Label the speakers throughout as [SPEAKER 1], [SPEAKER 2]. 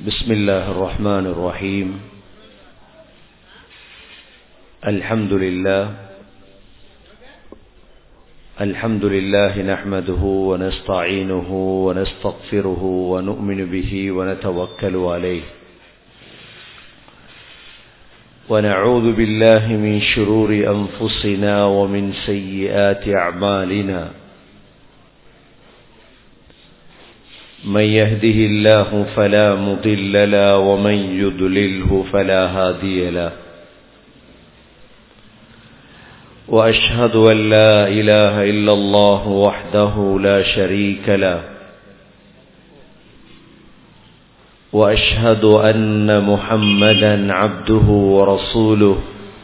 [SPEAKER 1] بسم الله الرحمن الرحيم الحمد لله الحمد لله نحمده ونستعينه ونستغفره ونؤمن به ونتوكل عليه ونعوذ بالله من شرور أنفسنا ومن سيئات أعمالنا من يهده الله فلا مضل له ومن يضلله فلا هادي له وأشهد أن لا إله إلا الله وحده لا شريك له وأشهد أن محمدا عبده ورسوله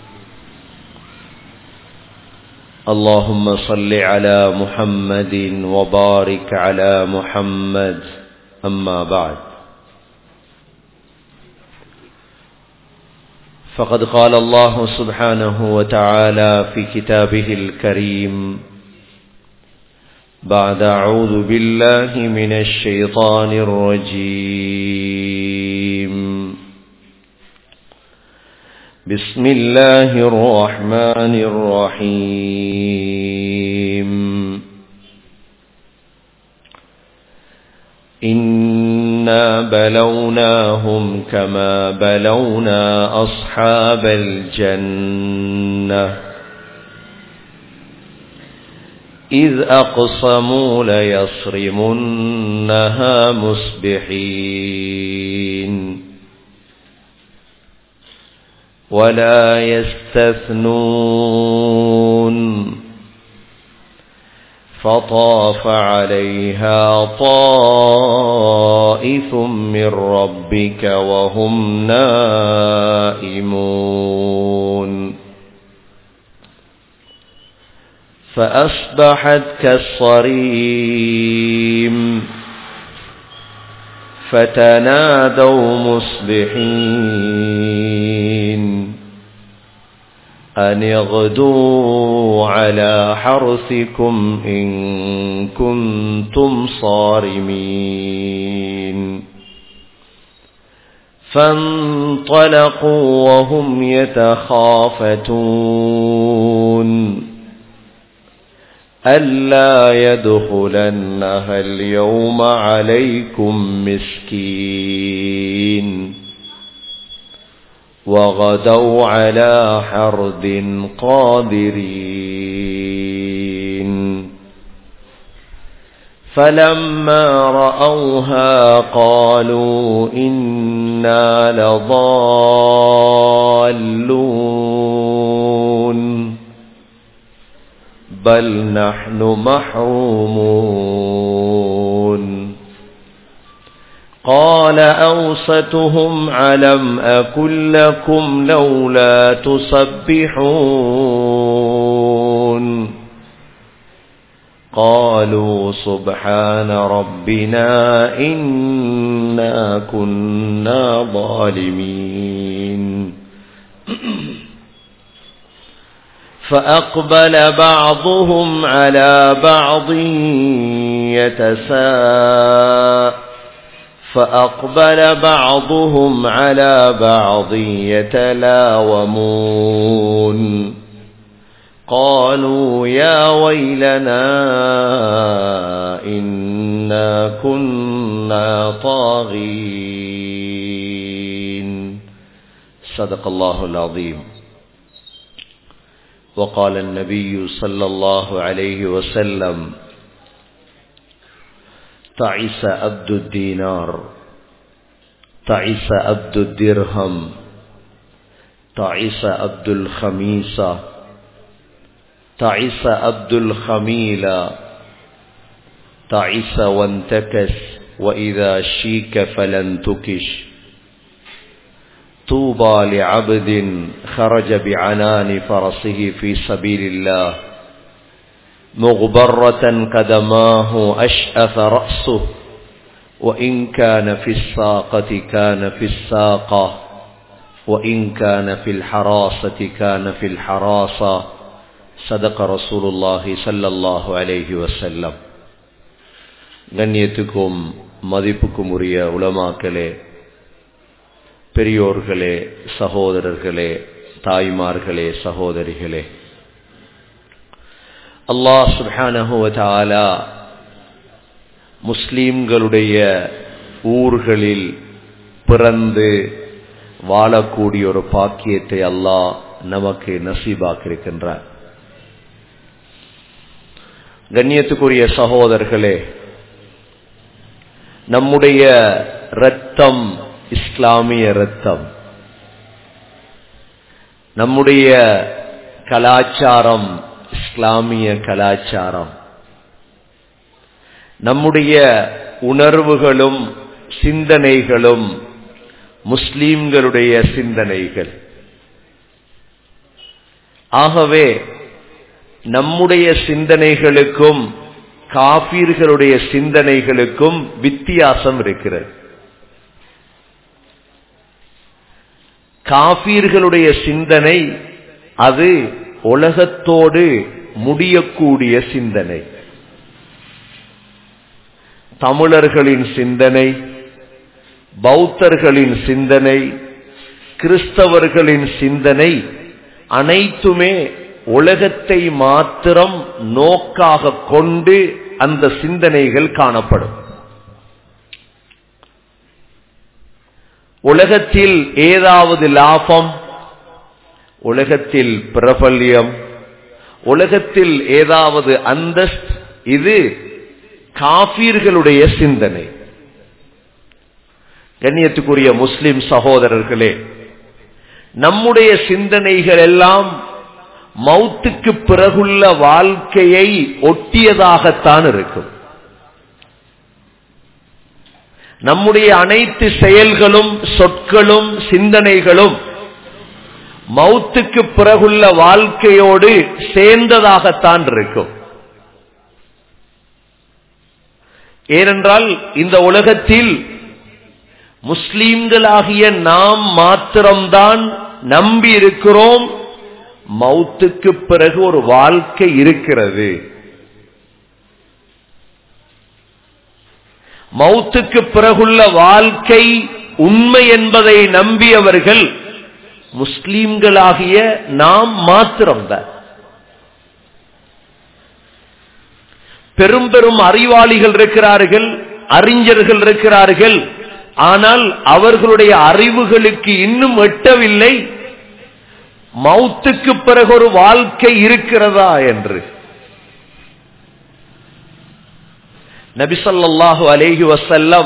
[SPEAKER 1] اللهم صل على محمد وبارك على محمد أما بعد فقد قال الله سبحانه وتعالى في كتابه الكريم بعد أعوذ بالله من الشيطان الرجيم بسم الله الرحمن الرحيم إنا بلوناهم كما بلونا أصحاب الجنة إذ أقسموا ليصرمنها مصبحين ولا يستثنون فطاف عليها طائف من ربك وهم نائمون فأصبحت كالصريم فتنادوا مصبحين أن اغدوا على حرثكم إن كنتم صارمين فانطلقوا وهم يتخافتون ألا يدخلنها اليوم عليكم مسكين وغدوا على حرد قادرين فلما رأوها قالوا إنا لضالون بل نحن محرومون قال أوسطهم علم أكن لكم لولا تسبحون قالوا سبحان ربنا إنا كنا ظالمين فأقبل بعضهم على بعض يتساءل فأقبل بعضهم على بعض يتلاومون قالوا يا ويلنا إنا كنا طاغين صدق الله العظيم وقال النبي صلى الله عليه وسلم تعس عبد الدينار تعس عبد الدرهم تعس عبد الخميسة تعس عبد الخميلة تعس وانتكس وإذا شيك فلن تكش طوبى لعبد خرج بعنان فرسه في سبيل الله مغبرة قدماه أشأف رأسه وإن كان في الساقة كان في الساقة وإن كان في الحراسة كان في الحراسة صدق رسول الله صلى الله عليه وسلم கண்ணியத்துக்கும் மதிப்புக்கும் உரிய உலமாக்களே பெரியோர்களே சகோதரர்களே தாய்மார்களே சகோதரிகளே அல்லாஹ் சுபானஹுவதாலா முஸ்லீம்களுடைய ஊர்களில் பிறந்து வாழக்கூடிய ஒரு பாக்கியத்தை அல்லாஹ் நமக்கு நசீபாக்கியிருக்கின்றார் கண்ணியத்துக்குரிய சகோதரர்களே நம்முடைய இரத்தம் இஸ்லாமிய இரத்தம் நம்முடைய கலாச்சாரம் இஸ்லாமிய கலாச்சாரம் நம்முடைய உணர்வுகளும் சிந்தனைகளும் முஸ்லீம்களுடைய சிந்தனைகள் ஆகவே நம்முடைய சிந்தனைகளுக்கும் காபீர்களுடைய சிந்தனைகளுக்கும் வித்தியாசம் இருக்கிறது காபீர்களுடைய சிந்தனை அது உலகத்தோடு முடியக்கூடிய சிந்தனை தமிழர்களின் சிந்தனை பௌத்தர்களின் சிந்தனை கிறிஸ்தவர்களின் சிந்தனை அனைத்துமே உலகத்தை மாத்திரம் நோக்காக கொண்டு அந்த சிந்தனைகள் காணப்படும் உலகத்தில் ஏதாவது லாபம் உலகத்தில் பிரபல்யம் உலகத்தில் ஏதாவது அந்தஸ்த் இது காபீர்களுடைய சிந்தனை கண்ணியத்துக்குரிய முஸ்லிம் சகோதரர்களே நம்முடைய சிந்தனைகள் எல்லாம் மௌத்துக்கு பிறகுள்ள வாழ்க்கையை ஒட்டியதாகத்தான் இருக்கும் நம்முடைய அனைத்து செயல்களும் சொற்களும் சிந்தனைகளும் மௌத்துக்கு பிறகுள்ள வாழ்க்கையோடு சேர்ந்ததாகத்தான் இருக்கும் ஏனென்றால் இந்த உலகத்தில் முஸ்லீம்களாகிய நாம் மாத்திரம்தான் நம்பி இருக்கிறோம் மௌத்துக்கு பிறகு ஒரு வாழ்க்கை இருக்கிறது மௌத்துக்கு பிறகுள்ள வாழ்க்கை உண்மை என்பதை நம்பியவர்கள் முஸ்லீம்களாகிய நாம் மாத்திரம்தான் பெரும் பெரும் அறிவாளிகள் இருக்கிறார்கள் அறிஞர்கள் இருக்கிறார்கள் ஆனால் அவர்களுடைய அறிவுகளுக்கு இன்னும் எட்டவில்லை மௌத்துக்கு பிறகு ஒரு வாழ்க்கை இருக்கிறதா என்று நபிசல்லாஹு அலேஹி வசல்லம்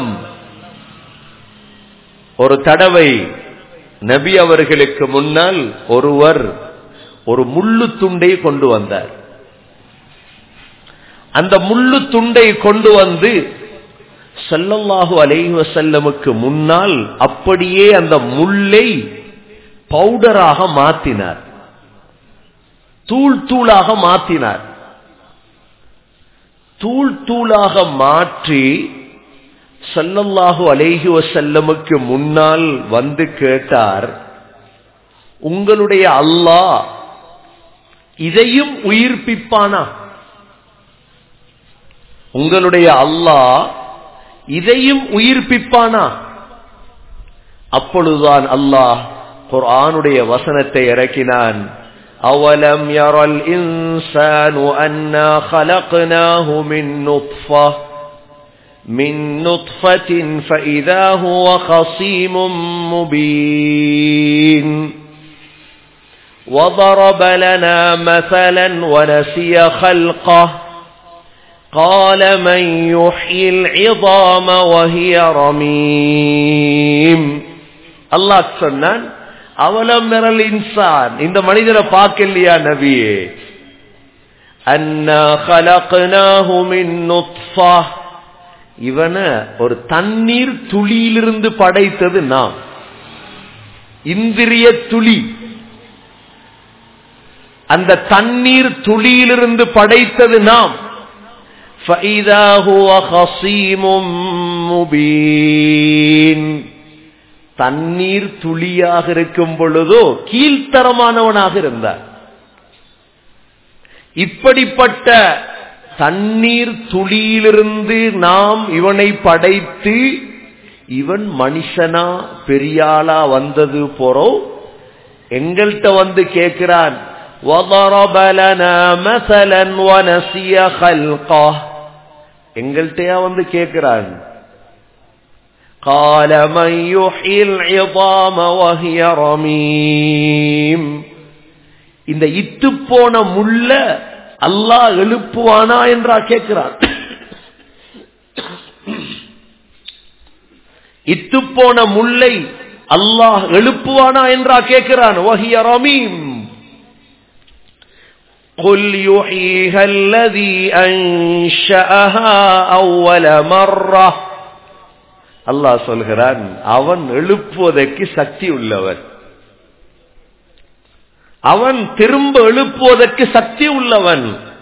[SPEAKER 1] ஒரு தடவை நபி அவர்களுக்கு முன்னால் ஒருவர் ஒரு முள்ளு துண்டை கொண்டு வந்தார் அந்த முள்ளு துண்டை கொண்டு வந்து சல்லல்லாஹு அலைஹி வசல்லமுக்கு முன்னால் அப்படியே அந்த முல்லை பவுடராக மாத்தினார் தூள் தூளாக மாத்தினார் தூள் தூளாக மாற்றி சல்லல்லாஹு அலைஹி வசல்லமுக்கு முன்னால் வந்து கேட்டார் உங்களுடைய அல்லாஹ் இதையும் உயிர்ப்பிப்பானா உங்களுடைய அல்லாஹ் இதையும் உயிர்ப்பிப்பானா அப்பொழுதுதான் அல்லாஹ் குர்ஆனுடைய வசனத்தை இறக்கினான் أولم ير الإنسان أنا خلقناه من نطفة من نطفة فإذا هو خصيم مبين وضرب لنا مثلا ونسي خلقه قال من يحيي العظام وهي رميم الله சொன்னான் அவலம் மிரல் இன்சான் இந்த மனிதனை பார்க்கலையா நபியே அன்னா خلقناه من نطفة இவனை ஒரு தண்ணீர் துளியிலிருந்து படைத்தது நாம் இந்திரிய துளி அந்த தண்ணீர் துளியிலிருந்து படைத்தது நாம் فإذا هو خصيم مبين தண்ணீர் துளியாக இருக்கும் பொழுதோ கீழ்த்தரமானவனாக இருந்தார் இப்படிப்பட்ட தண்ணீர் துளியிலிருந்து நாம் இவனை படைத்து இவன் மனுஷனா பெரியாளா வந்தது போறோம் எங்கள்கிட்ட வந்து கேட்கிறான் وَضَرَبَ لَنَا مَثَلًا وَنَسِيَ خَلْقَهُ எங்கள்கிட்டயா வந்து கேட்கிறான் قال من يحيي العظام وهي رميم இந்த இத்து போன முள்ள அல்லாஹ் எழுப்புவானா என்றா கேட்கிறான் இத்து போன முல்லை அல்லாஹ் எழுப்புவானா என்றா கேட்கிறான் வஹிய ரமீம் قل يحييها الذي أنشأها أول مرة அல்லாஹ் சொல்கிறான் அவன் எழுப்புவதற்கு சக்தி உள்ளவன் அவன் திரும்ப எழுப்புவதற்கு சக்தி உள்ளவன்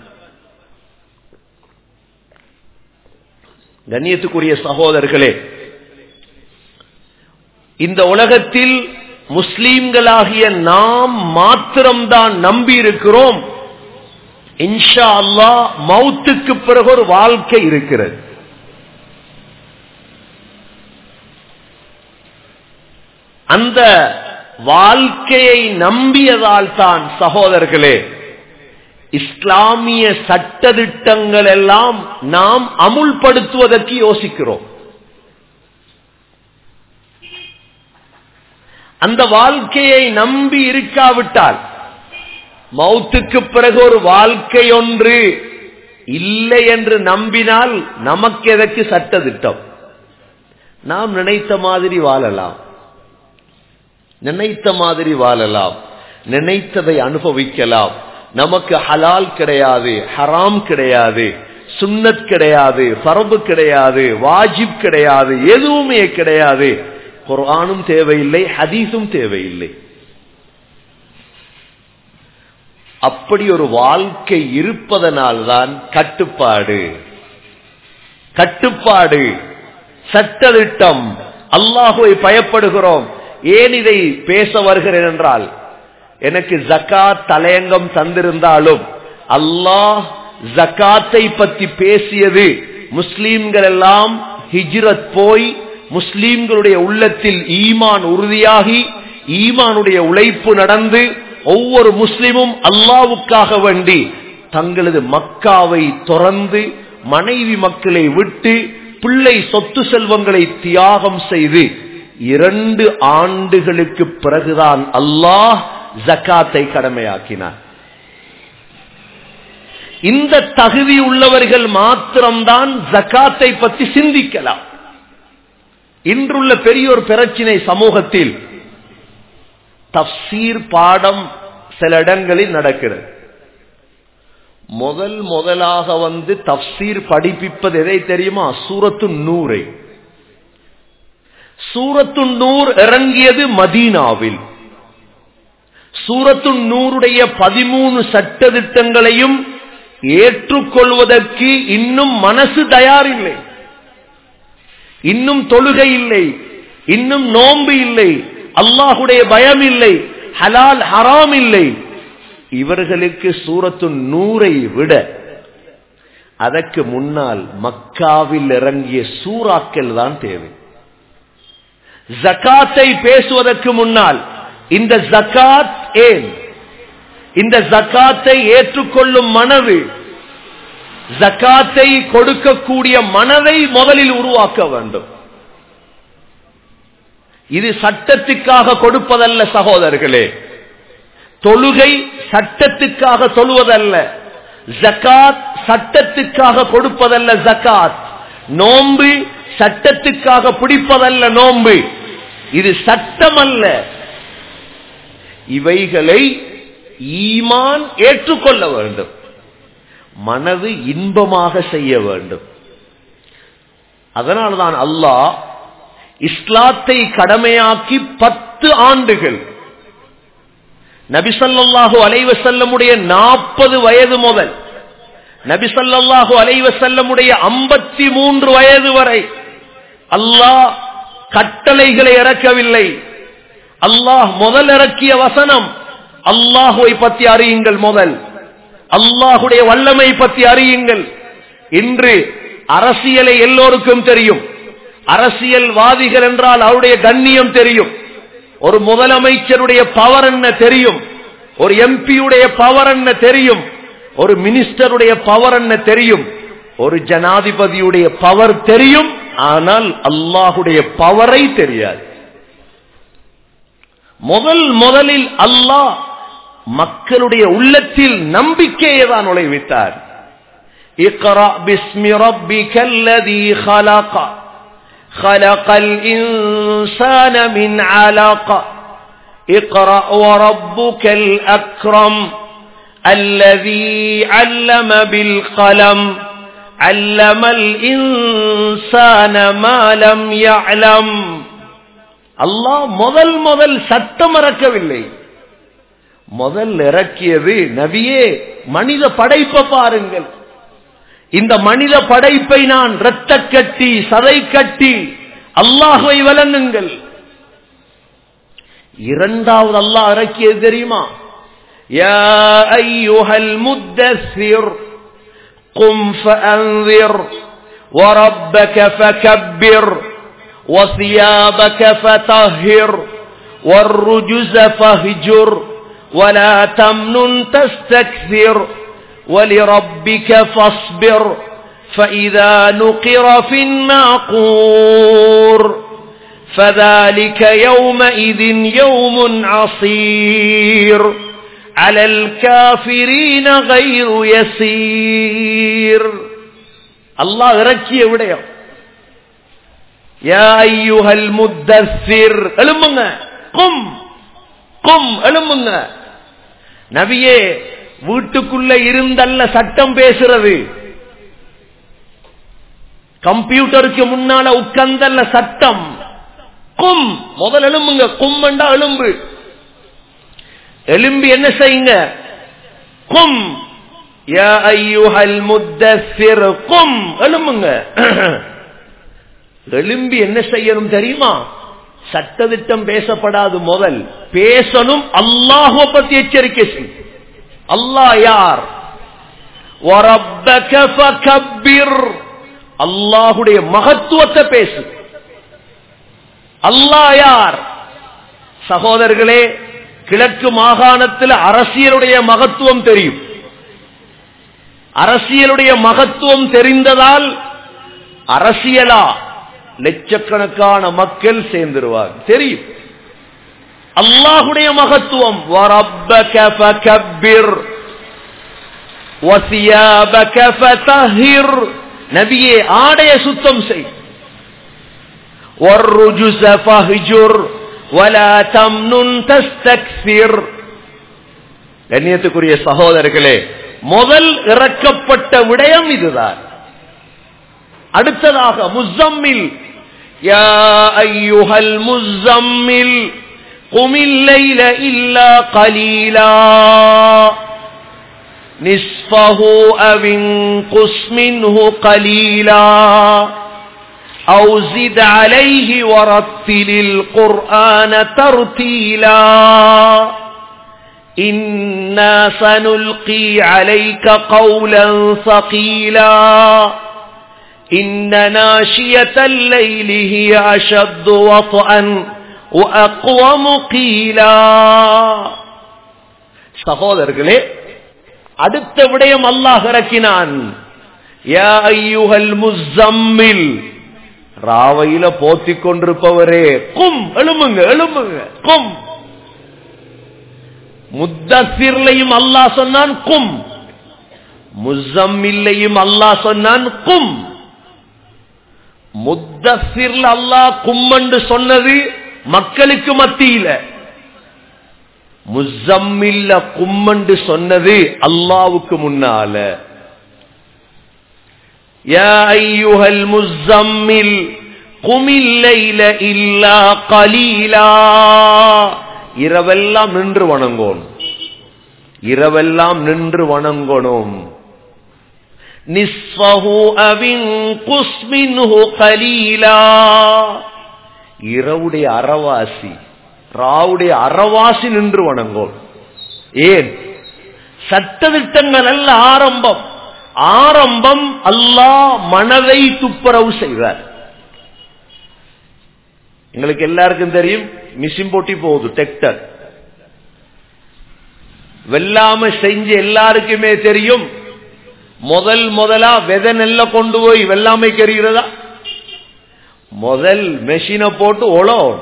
[SPEAKER 1] கண்ணியத்துக்குரிய சகோதரர்களே இந்த உலகத்தில் முஸ்லீம்களாகிய நாம் மாத்திரம்தான் நம்பி இருக்கிறோம் இன்ஷா அல்லாஹ் மௌத்துக்கு பிறகு ஒரு வாழ்க்கை இருக்கிறது அந்த வாழ்க்கையை நம்பியதால் தான் சகோதரர்களே இஸ்லாமிய சட்டதிட்டங்கள் எல்லாம் நாம் அமுல்படுத்துவதற்கு யோசிக்கிறோம் அந்த வாழ்க்கையை நம்பி இருக்காவிட்டால் மௌத்துக்கு பிறகு ஒரு வாழ்க்கை ஒன்று இல்லை என்று நம்பினால் நமக்கு எதற்கு சட்டதிட்டம் நாம் நினைத்த மாதிரி வாழலாம் நினைத்த மாதிரி வாழலாம் நினைத்ததை அனுபவிக்கலாம் நமக்கு ஹலால் கிடையாது ஹராம் கிடையாது சுன்னத் கிடையாது பரபு கிடையாது வாஜிப் கிடையாது எதுவுமே கிடையாது குர்ஆனும் தேவையில்லை ஹதீஸும் தேவையில்லை அப்படி ஒரு வாழ்க்கை இருப்பதனால்தான் கட்டுப்பாடு கட்டுப்பாடு சட்டதிட்டம் அல்லாஹுவை பயப்படுகிறோம் ஏன் இதை பேச வருகிறேன் என்றால் எனக்கு ஜக்காத் தலையங்கம் தந்திருந்தாலும் அல்லாஹ் ஜக்காத்தை பற்றி பேசியது முஸ்லீம்கள் எல்லாம் ஹிஜ்ரத் போய் முஸ்லீம்களுடைய உள்ளத்தில் ஈமான் உறுதியாகி ஈமானுடைய உழைப்பு நடந்து ஒவ்வொரு முஸ்லிமும் அல்லாவுக்காக வேண்டி தங்களது மக்காவை துறந்து மனைவி மக்களை விட்டு பிள்ளை சொத்து செல்வங்களை தியாகம் செய்து இரண்டு ஆண்டுகளுக்கு பிறகுதான் அல்லாஹ் ஜக்காத்தை கடமையாக்கினார் இந்த தகுதி உள்ளவர்கள் மாத்திரம்தான் ஜக்காத்தை பற்றி சிந்திக்கலாம் இன்றுள்ள பெரிய ஒரு பிரச்சினை சமூகத்தில் தப்சீர் பாடம் சில இடங்களில் நடக்கிறது முதல் முதலாக வந்து தப்சீர் படிப்பிப்பது எதை தெரியுமா சூரத்து நூரை சூரத்து நூர் இறங்கியது மதீனாவில் சூரத்து நூருடைய பதிமூணு சட்டத்திட்டங்களையும் ஏற்றுக்கொள்வதற்கு இன்னும் மனசு தயாரில்லை இன்னும் தொழுகை இல்லை இன்னும் நோன்பு இல்லை அல்லாஹுடைய பயம் இல்லை ஹலால் ஹராம் இல்லை இவர்களுக்கு சூரத்து நூரை விட அதற்கு முன்னால் மக்காவில் இறங்கிய சூறாக்கள் தான் தேவை ஜக்காத்தை பேசுவதற்கு முன்னால் இந்த ஜக்காத் ஏன் இந்த ஜக்காத்தை ஏற்றுக்கொள்ளும் மனது ஜக்காத்தை கொடுக்கக்கூடிய மனதை முதலில் உருவாக்க வேண்டும் இது சட்டத்துக்காக கொடுப்பதல்ல சகோதரர்களே தொழுகை சட்டத்துக்காக தொழுவதல்ல ஜக்காத் சட்டத்துக்காக கொடுப்பதல்ல ஜக்காத் நோன்பு சட்டத்துக்காக பிடிப்பதல்ல நோன்பு இது சட்டம் அல்ல இவைகளை ஈமான் ஏற்றுக்கொள்ள வேண்டும் மனது இன்பமாக செய்ய வேண்டும் அதனால்தான் அல்லாஹ் இஸ்லாத்தை கடமையாக்கி பத்து ஆண்டுகள் நபிசல்லாஹு அலைவசல்லமுடைய நாற்பது வயது முதல் நபிசல்லாஹு அலைவசல்லமுடைய ஐம்பத்தி மூன்று வயது வரை அல்லாஹ் கட்டளைகளை இறக்கவில்லை அல்லாஹ் முதல் இறக்கிய வசனம் அல்லாஹுவை பற்றி அறியுங்கள் முதல் அல்லாஹுடைய வல்லமை பற்றி அறியுங்கள் இன்று அரசியலை எல்லோருக்கும் தெரியும் அரசியல்வாதிகள் என்றால் அவருடைய கண்ணியம் தெரியும் ஒரு முதலமைச்சருடைய பவர் என்ன தெரியும் ஒரு எம்பியுடைய பவர் என்ன தெரியும் ஒரு மினிஸ்டருடைய பவர் என்ன தெரியும் ஒரு ஜனாதிபதியுடைய பவர் தெரியும் ஆனால் அல்லாஹுடைய பவரை தெரியாது முதல் முதலில் அல்லாஹ் மக்களுடைய உள்ளத்தில் நம்பிக்கையை தான் நுழைவித்தார் اقرأ باسم ربك الذي خلق خلق الإنسان من علق اقرأ وربك الأكرم الذي علم بالقلم علم الإنسان ما لم يعلم அல்லாஹ் முதல் முதல் சட்டம் இறக்கவில்லை முதல் இறக்கியது நபியே மனித படைப்பை பாருங்கள் இந்த மனித படைப்பை நான் இரத்த கட்டி சதை கட்டி அல்லாஹுவை வழங்குங்கள் இரண்டாவது அல்லாஹ் இறக்கியது தெரியுமா يا أيها المدثر قم فأنذر وربك فكبر وثيابك فطهر والرجز فاهجر ولا تمنن تستكثر ولربك فاصبر فإذا نقر في الناقور فذلك يومئذ يوم عصير على الكافرين غير يسير الله இறக்கிய விடயம் யா ஐயுஹல் முத்தஸ்ஸிர் எழும்புங்க கும் கும் எழும்புங்க நபியே வீட்டுக்குள்ள இருந்தல்ல சட்டம் பேசுறது கம்ப்யூட்டருக்கு முன்னால உட்கார்ந்தல்ல சட்டம் கும் முதல் எலும்புங்க கும்மண்டா எலும்பு எலும்பி என்ன செய்யுங்க கும் யா ஐயுஹல் முத்தஸ்ஸிர் கும் எலும்புங்க எழும்பி என்ன செய்யணும் தெரியுமா சட்டத்திட்டம் பேசப்படாது முதல் பேசணும் அல்லாஹுவ பத்தி எச்சரிக்கை செய் அல்லாஹ் யார் وَرَبَّكَ فَكَبِّرْ அல்லாஹுடைய மகத்துவத்தை பேசு அல்லாஹ் யார் சகோதரர்களே கிழக்கு மாகாணத்தில் அரசியலுடைய மகத்துவம் தெரியும் அரசியலுடைய மகத்துவம் தெரிந்ததால் அரசியலா லட்சக்கணக்கான மக்கள் சேர்ந்துருவாங்க தெரியும் அல்லாஹுடைய மகத்துவம் وَرَبَّكَ فَكَبِّرْ وَثِيَابَكَ فَطَهِّرْ நபியே ஆடைய சுத்தம் செய் وَالرُّجُزَ فَهْجُرْ وَلَا تَمْنُنْ تَسْتَكْثِرْ கண்ணியத்துக்குரிய சகோதரர்களே முதல் இறக்கப்பட்ட விடயம் இதுதான் அடுத்ததாக முசம்மில் யா ஐயுஹல் முசம்மில் குமில் லைல இல்லா கலீலா نصفه أو انقص منه قليلا أو زد عليه ورتل القرآن ترتيلا إنا سنلقي عليك قولا ثقيلا إن ناشية الليل هي أشد وطئا وأقوم قيلا சகோதரர்களே அடுத்த விடயம் அல்லாஹ் இறக்கினான் யா ஐயுஹல் முஸம்மில் ராவையில போத்திக் கொண்டிருப்பவரே கும் எழும்புங்க எழும்புங்க கும் முத்தசிர்லையும் அல்லாஹ் சொன்னான் கும் முசம்மில்லையும் அல்லாஹ் சொன்னான் கும் முத்தசிர்ல அல்லாஹ் கும்மண்டு சொன்னது மக்களுக்கு மத்தியில முசம்மில்ல கும்மண்டு சொன்னது அல்லாவுக்கு முன்னால யா ஐயுஹல் முசம்மில் குமில் லைல இல்லா கலீலா இரவெல்லாம் நின்று வணங்கோணும் இரவெல்லாம் நின்று வணங்கணும் நிஸ்வஹு அவின் குஸ்மின்ஹு கலீலா இரவுடைய அறவாசி ராவுடைய அறவாசி நின்று வணங்கோம் ஏன் சட்டத்திட்டங்கள் அல்ல ஆரம்பம் ஆரம்பம் அல்லாஹ் மனதை துப்புரவு செய்வார் எங்களுக்கு எல்லாருக்கும் தெரியும் மிஷின் போட்டி போகுது டெக்டர் வெள்ளாம செஞ்சு எல்லாருக்குமே தெரியும் முதல் முதலா விதை நெல்ல கொண்டு போய் வெள்ளாமைக்கு எறிகிறதா முதல் மெஷினை போட்டு உழவும்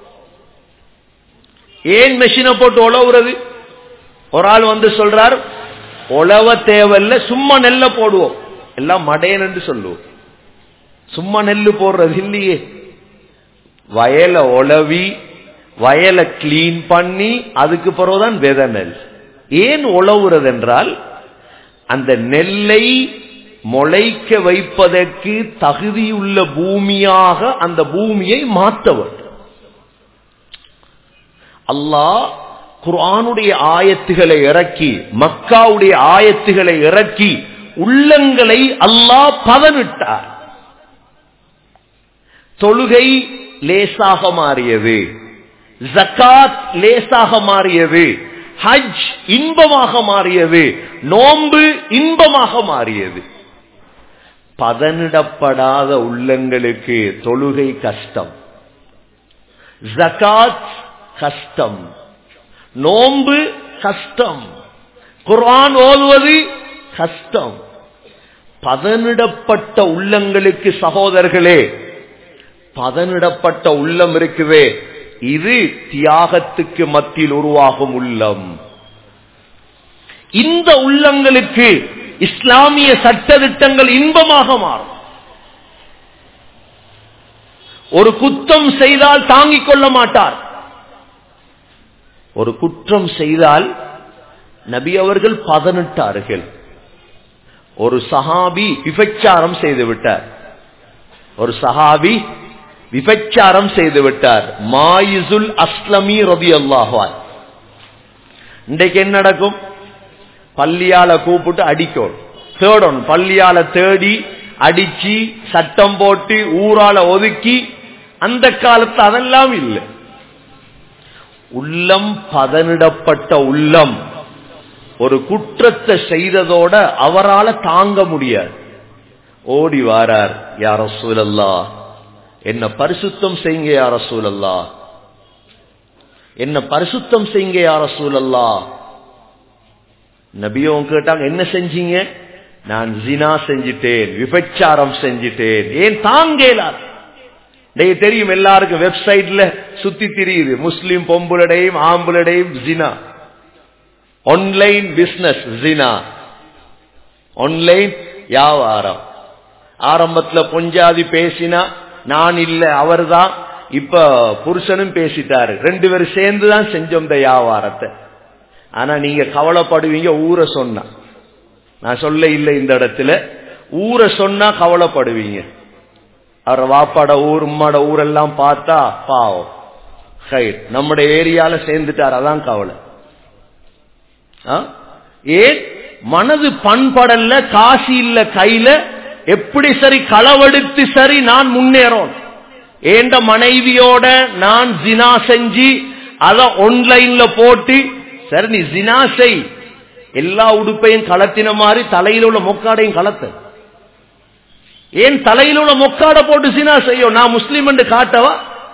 [SPEAKER 1] ஏன் மெஷினை போட்டு உழவுறது ஒரு ஆள் வந்து சொல்றார் உழவ தேவையில்ல சும்மா நெல்ல போடுவோம் எல்லாம் மடையன் என்று சொல்லுவோம் சும்மா நெல்லு போடுறது இல்லையே வயலை உழவி வயலை கிளீன் பண்ணி அதுக்கு பிறகுதான் விதை நெல் ஏன் உழவுறது என்றால் அந்த நெல்லை முளைக்க வைப்பதற்கு தகுதியுள்ள பூமியாக அந்த பூமியை மாற்ற வேண்டும் அல்லாஹ் குர்ஆனுடைய ஆயத்துகளை இறக்கி மக்காவுடைய ஆயத்துகளை இறக்கி உள்ளங்களை அல்லாஹ் பதனிட்டார் தொழுகை லேசாக மாறியது ஜக்காத் லேசாக மாறியது ஹஜ் இன்பமாக மாறியது நோன்பு இன்பமாக மாறியது பதனிடப்படாத உள்ளங்களுக்கு தொழுகை கஷ்டம் ஜகாத் கஷ்டம் நோன்பு கஷ்டம் குர்ஆன் ஓதுவது கஷ்டம் பதனிடப்பட்ட உள்ளங்களுக்கு சகோதரர்களே பதனிடப்பட்ட உள்ளம் இருக்குவே இது தியாகத்துக்கு மத்தியில் உருவாகும் உள்ளம் இந்த உள்ளங்களுக்கு இஸ்லாமிய சட்டத்திட்டங்கள் இன்பமாக மாறும் ஒரு குத்தம் செய்தால் தாங்கிக் கொள்ள மாட்டார் ஒரு குற்றம் செய்தால் நபி அவர்கள் பதனிட்டார்கள் ஒரு சஹாபி விபச்சாரம் செய்து விட்டார் ஒரு சஹாபி விபச்சாரம் செய்து விட்டார் மாயிசுல் அஸ்லமி ரபி அல்லாஹான் இன்றைக்கு என்ன நடக்கும் பள்ளியால கூப்பிட்டு அடிக்கணும் தேடணும் பள்ளியால தேடி அடிச்சு சட்டம் போட்டு ஊரால ஒதுக்கி அந்த காலத்து அதெல்லாம் இல்லை உள்ளம் பதனிடப்பட்ட உள்ளம் ஒரு குற்றத்தை செய்ததோட அவரால தாங்க முடியாது ஓடி வாரார் யார சூழல்லா என்ன பரிசுத்தம் செய்யுங்க யார சூழல்லா என்ன பரிசுத்தம் செய்யுங்க யார சூழல்லா நபியும் கேட்டாங்க என்ன செஞ்சீங்க நான் ஜினா செஞ்சிட்டேன் விபச்சாரம் செஞ்சிட்டேன் ஏன் தாங்கேலார் நீங்க தெரியும் எல்லாருக்கும் வெப்சைட்ல சுத்தி திரியுது முஸ்லிம் பொம்புலடையும் ஆம்புலடையும் ஜினா ஆன்லைன் பிசினஸ் ஜினா ஆன்லைன் வியாபாரம் ஆரம்பத்துல பொஞ்சாதி பேசினா நான் இல்ல அவர்தான் இப்ப புருஷனும் பேசிட்டாரு ரெண்டு பேரும் சேர்ந்துதான் செஞ்சோம் இந்த வியாபாரத்தை ஆனா நீங்க கவலைப்படுவீங்க ஊரை சொன்னா நான் சொல்ல இல்லை இந்த இடத்துல ஊரை சொன்னா கவலைப்படுவீங்க அவர் வாப்பாட ஊர் உம்மாட ஊரெல்லாம் பார்த்தா பாவம் ஹைட் நம்முடைய ஏரியால சேர்ந்துட்டார் அதான் கவலை ஏன் மனது பண்படல்ல காசு இல்ல கையில எப்படி சரி களவெடுத்து சரி நான் முன்னேறோம் ஏண்ட மனைவியோட நான் ஜினா செஞ்சு அத ஒன்லைன்ல போட்டு சரி நீ ஜினா செய் எல்லா உடுப்பையும் கலத்தின மாதிரி தலையில உள்ள மொக்காடையும் கலத்த ஏன் தலையில உள்ள மொக்காட போட்டு ஜினா செய்யும் நான் முஸ்லீம் என்று காட்டவா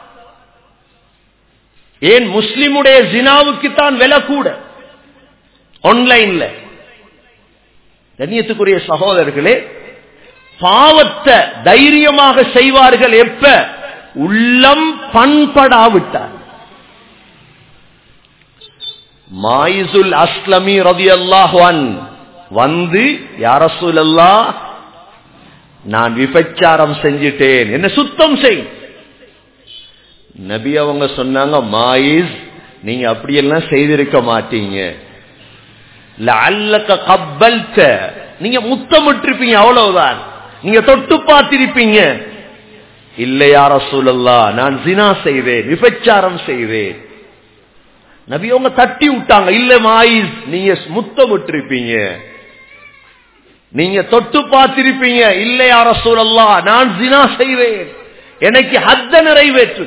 [SPEAKER 1] ஏன் முஸ்லிமுடைய ஜினாவுக்கு தான் விலை கூட ஆன்லைன்ல கண்ணியத்துக்குரிய சகோதரர்களே பாவத்தை தைரியமாக செய்வார்கள் எப்ப உள்ளம் பண்படாவிட்டார் மாயிசுல் அஸ்லமி ரவி அல்லாஹான் வந்து யாரசூல் அல்லா நான் விபச்சாரம் செஞ்சிட்டேன் என்ன சுத்தம் செய் நபி அவங்க சொன்னாங்க மாயிஸ் நீங்க அப்படியெல்லாம் செய்திருக்க மாட்டீங்க கப்பல்த நீங்க முத்தமிட்டிருப்பீங்க அவ்வளவுதான் நீங்க தொட்டு பார்த்திருப்பீங்க இல்லையார சூழல்லா நான் ஜினா செய்தேன் விபச்சாரம் செய்தேன் நபி அவங்க தட்டி விட்டாங்க இல்ல மாயிஸ் நீங்க முத்தமிட்டிருப்பீங்க நீங்க தொட்டு பார்த்திருப்பீங்க இல்லையார சூழல்லா நான் ஜினா செய்தேன் எனக்கு ஹத்த நிறைவேற்று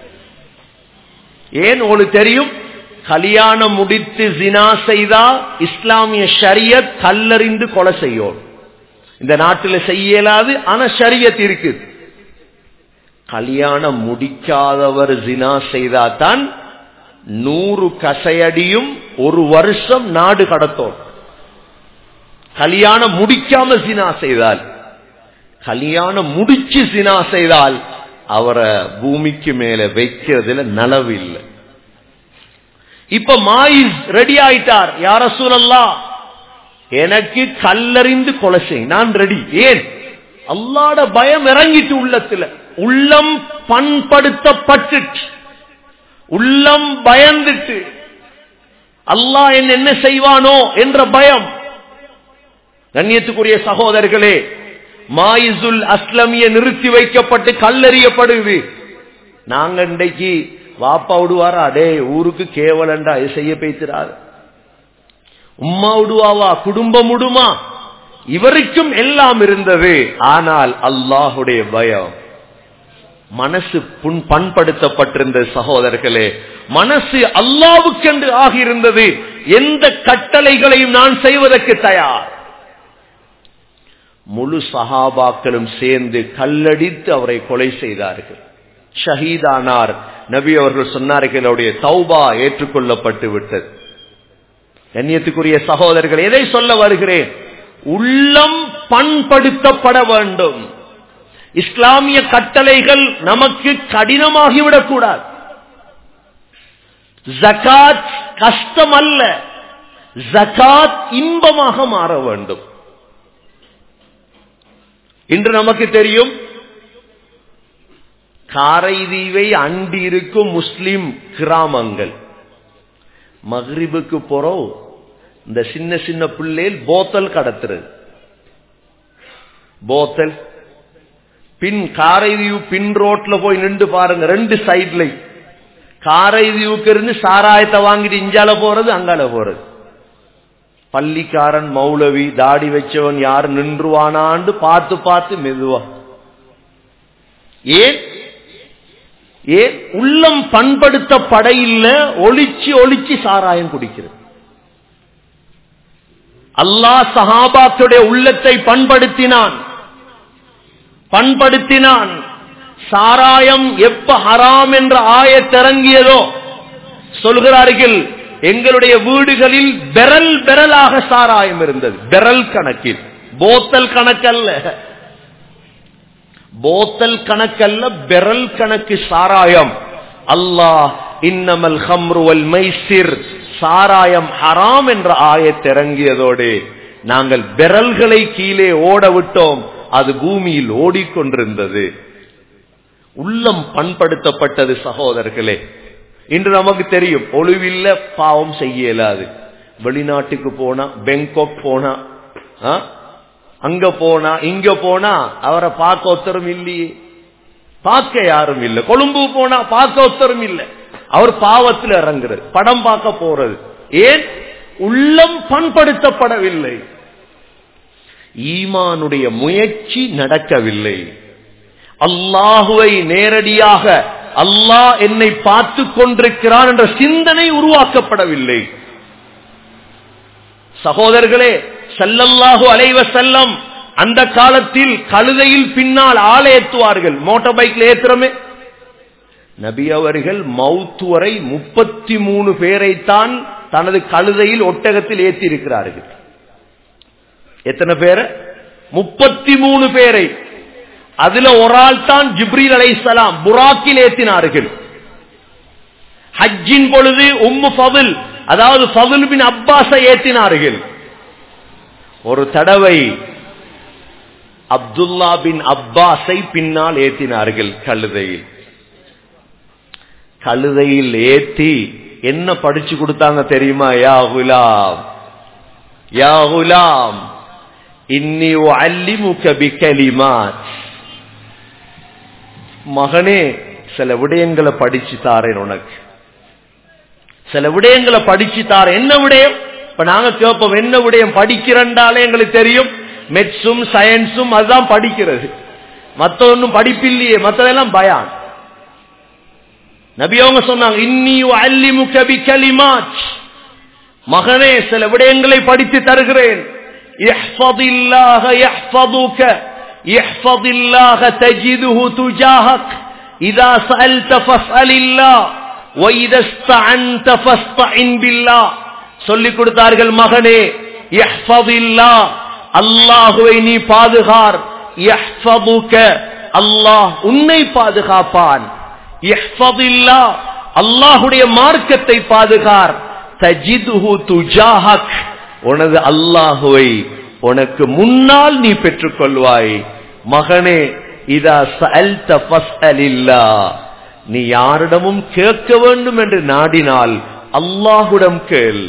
[SPEAKER 1] ஏன் உங்களுக்கு தெரியும் கல்யாணம் முடித்து ஜினா செய்தா இஸ்லாமிய ஷரியத் கல்லறிந்து கொலை செய்யும் இந்த நாட்டில் செய்யலாது ஆனா ஷரியத் இருக்குது கல்யாணம் முடிக்காதவர் ஜினா செய்தாதான் நூறு கசையடியும் ஒரு வருஷம் நாடு கடத்தோம் கல்யாணம் முடிக்காம சினா செய்தால் கல்யாணம் முடிச்சு சினா செய்தால் அவரை பூமிக்கு மேல வைக்கிறதுல நலவு இல்லை இப்ப மாயிஸ் ரெடி ஆயிட்டார் யார சூழல்லா எனக்கு கல்லறிந்து கொலை செய் நான் ரெடி ஏன் அல்லாட பயம் இறங்கிட்டு உள்ளத்துல உள்ளம் பண்படுத்தப்பட்டுட்டு உள்ளம் பயந்துட்டு அல்லாஹ் என்ன என்ன செய்வானோ என்ற பயம் கண்ணியத்துக்குரிய சகோதரர்களே மாயிசுல் அஸ்லமிய நிறுத்தி வைக்கப்பட்டு கல்லறியப்படுது நாங்க இன்றைக்கு வாப்பா விடுவாரா அடே ஊருக்கு கேவலண்டா இது செய்ய பேசுறாரு உம்மா விடுவாவா குடும்பம் விடுமா இவருக்கும் எல்லாம் இருந்தது ஆனால் அல்லாஹுடைய பயம் மனசு புண் பண்படுத்தப்பட்டிருந்த சகோதரர்களே மனசு அல்லாவுக்கென்று ஆகியிருந்தது எந்த கட்டளைகளையும் நான் செய்வதற்கு தயார் முழு சஹாபாக்களும் சேர்ந்து கல்லடித்து அவரை கொலை செய்தார்கள் ஷஹீதானார் நபி அவர்கள் சொன்னார்கள் அவருடைய தௌபா ஏற்றுக்கொள்ளப்பட்டு விட்டது கண்ணியத்துக்குரிய சகோதரர்கள் எதை சொல்ல வருகிறேன் உள்ளம் பண்படுத்தப்பட வேண்டும் இஸ்லாமிய கட்டளைகள் நமக்கு கடினமாகிவிடக் கூடாது ஜகாத் கஷ்டம் அல்ல ஜகாத் இன்பமாக மாற வேண்டும் இன்று நமக்கு தெரியும் காரைதீவை அண்டி இருக்கும் முஸ்லிம் கிராமங்கள் மஹ்ரிபுக்கு போறோம் இந்த சின்ன சின்ன பிள்ளைகள் போத்தல் கடத்துறது போத்தல் பின் காரைதீவு பின் ரோட்ல போய் நின்று பாருங்க ரெண்டு சைட்ல காரைதீவுக்கு இருந்து சாராயத்தை வாங்கிட்டு இஞ்சால போறது அங்கால போறது பள்ளிக்காரன் மௌலவி தாடி வச்சவன் யார் நின்றுவானான்னு பார்த்து பார்த்து மெதுவா ஏன் ஏன் உள்ளம் பண்படுத்தப்பட இல்ல ஒளிச்சு ஒளிச்சு சாராயம் குடிக்கிறது அல்லாஹ் சஹாபாத்துடைய உள்ளத்தை பண்படுத்தினான் பண்படுத்தினான் சாராயம் எப்ப ஹராம் என்ற ஆயத்திறங்கியதோ சொல்கிறார்கள் எங்களுடைய வீடுகளில் பெரல் பெரலாக சாராயம் இருந்தது பெரல் கணக்கில் போத்தல் கணக்கல்ல போத்தல் கணக்கல்ல பெரல் கணக்கு சாராயம் அல்லாஹ் இன்னமல் ஹம்ருவல் மைசிர் சாராயம் ஹராம் என்ற ஆயத்திறங்கியதோடு நாங்கள் பெரல்களை கீழே ஓட விட்டோம் அது பூமியில் ஓடிக்கொண்டிருந்தது உள்ளம் பண்படுத்தப்பட்டது சகோதரர்களே இன்று நமக்கு தெரியும் ஒளிவில்ல பாவம் செய்ய இயலாது வெளிநாட்டுக்கு போனா பெங்காக் போனா அங்க போனா இங்க போனா அவரை பார்க்க ஒத்தரும் இல்லையே பார்க்க யாரும் இல்லை கொழும்பு போனா பார்க்க ஒத்தரும் இல்லை அவர் பாவத்தில் இறங்குறது படம் பார்க்க போறது ஏன் உள்ளம் பண்படுத்தப்படவில்லை ஈமானுடைய முயற்சி நடக்கவில்லை அல்லாஹுவை நேரடியாக அல்லாஹ் என்னை பார்த்து கொண்டிருக்கிறான் என்ற சிந்தனை உருவாக்கப்படவில்லை சகோதரர்களே செல்லல்லாஹு அலைவ செல்லம் அந்த காலத்தில் கழுதையில் பின்னால் ஆளை ஏற்றுவார்கள் மோட்டார் பைக்ல ஏத்துறமே நபி அவர்கள் மவுத்து வரை முப்பத்தி மூணு பேரைத்தான் தனது கழுதையில் ஒட்டகத்தில் ஏற்றி இருக்கிறார்கள் எத்தனை பேரை முப்பத்தி மூணு பேரை அதுல ஒரு ஆள் தான் ஜிப்ரீல் அலை சலாம் புராக்கில் ஏத்தினார்கள் ஹஜ்ஜின் பொழுது உம்மு ஃபதுல் அதாவது ஃபதுல் பின் அப்பாஸை ஏத்தினார்கள் ஒரு தடவை அப்துல்லா பின் அப்பாஸை பின்னால் ஏத்தினார்கள் கழுதையில் கழுதையில் ஏத்தி என்ன படிச்சு கொடுத்தாங்க தெரியுமா யா குலாம் யா குலாம் இன்னி அல்லிமுக பிகலிமாத் மகனே சில விடயங்களை படிச்சு தாரேன் உனக்கு சில விடயங்களை படிச்சு தாரேன் என்ன விடயம் இப்ப நாங்க கேட்போம் என்ன விடயம் படிக்கிறண்டாலே எங்களுக்கு தெரியும் மெட்ஸும் சயின்ஸும் அதுதான் படிக்கிறது மத்த ஒன்னும் படிப்பில்லையே மத்ததெல்லாம் பயான் நபி அவங்க சொன்னாங்க இன்னி அல்லிமுக பிகலிமாத் மகனே சில விடயங்களை படித்து தருகிறேன் احفظ الله يحفظك احفظ الله تجده تجاهك இதா சஅல்த ஃபஸ்அலில்லா وَإِذَا اسْتَعَنْتَ فَاسْتَعِنْ بِاللَّهِ சொல்லிக் கொடுத்தார்கள் மகனே யஹ்ஃபதில்லா அல்லாஹுவை நீ பாதுகார் யஹ்ஃபதுக அல்லாஹ் உன்னை பாதுகாப்பான் யஹ்ஃபதில்லா அல்லாஹுடைய மார்க்கத்தை பாதுகார் தஜிதுஹு துஜாஹக் உனது அல்லாஹுவை உனக்கு முன்னால் நீ பெற்றுக் கொள்வாய் மகனே இதா சஅல்த ஃபஸ்அலில்லா நீ யாரிடமும் கேட்க வேண்டும் என்று நாடினால் அல்லாஹுடம் கேள்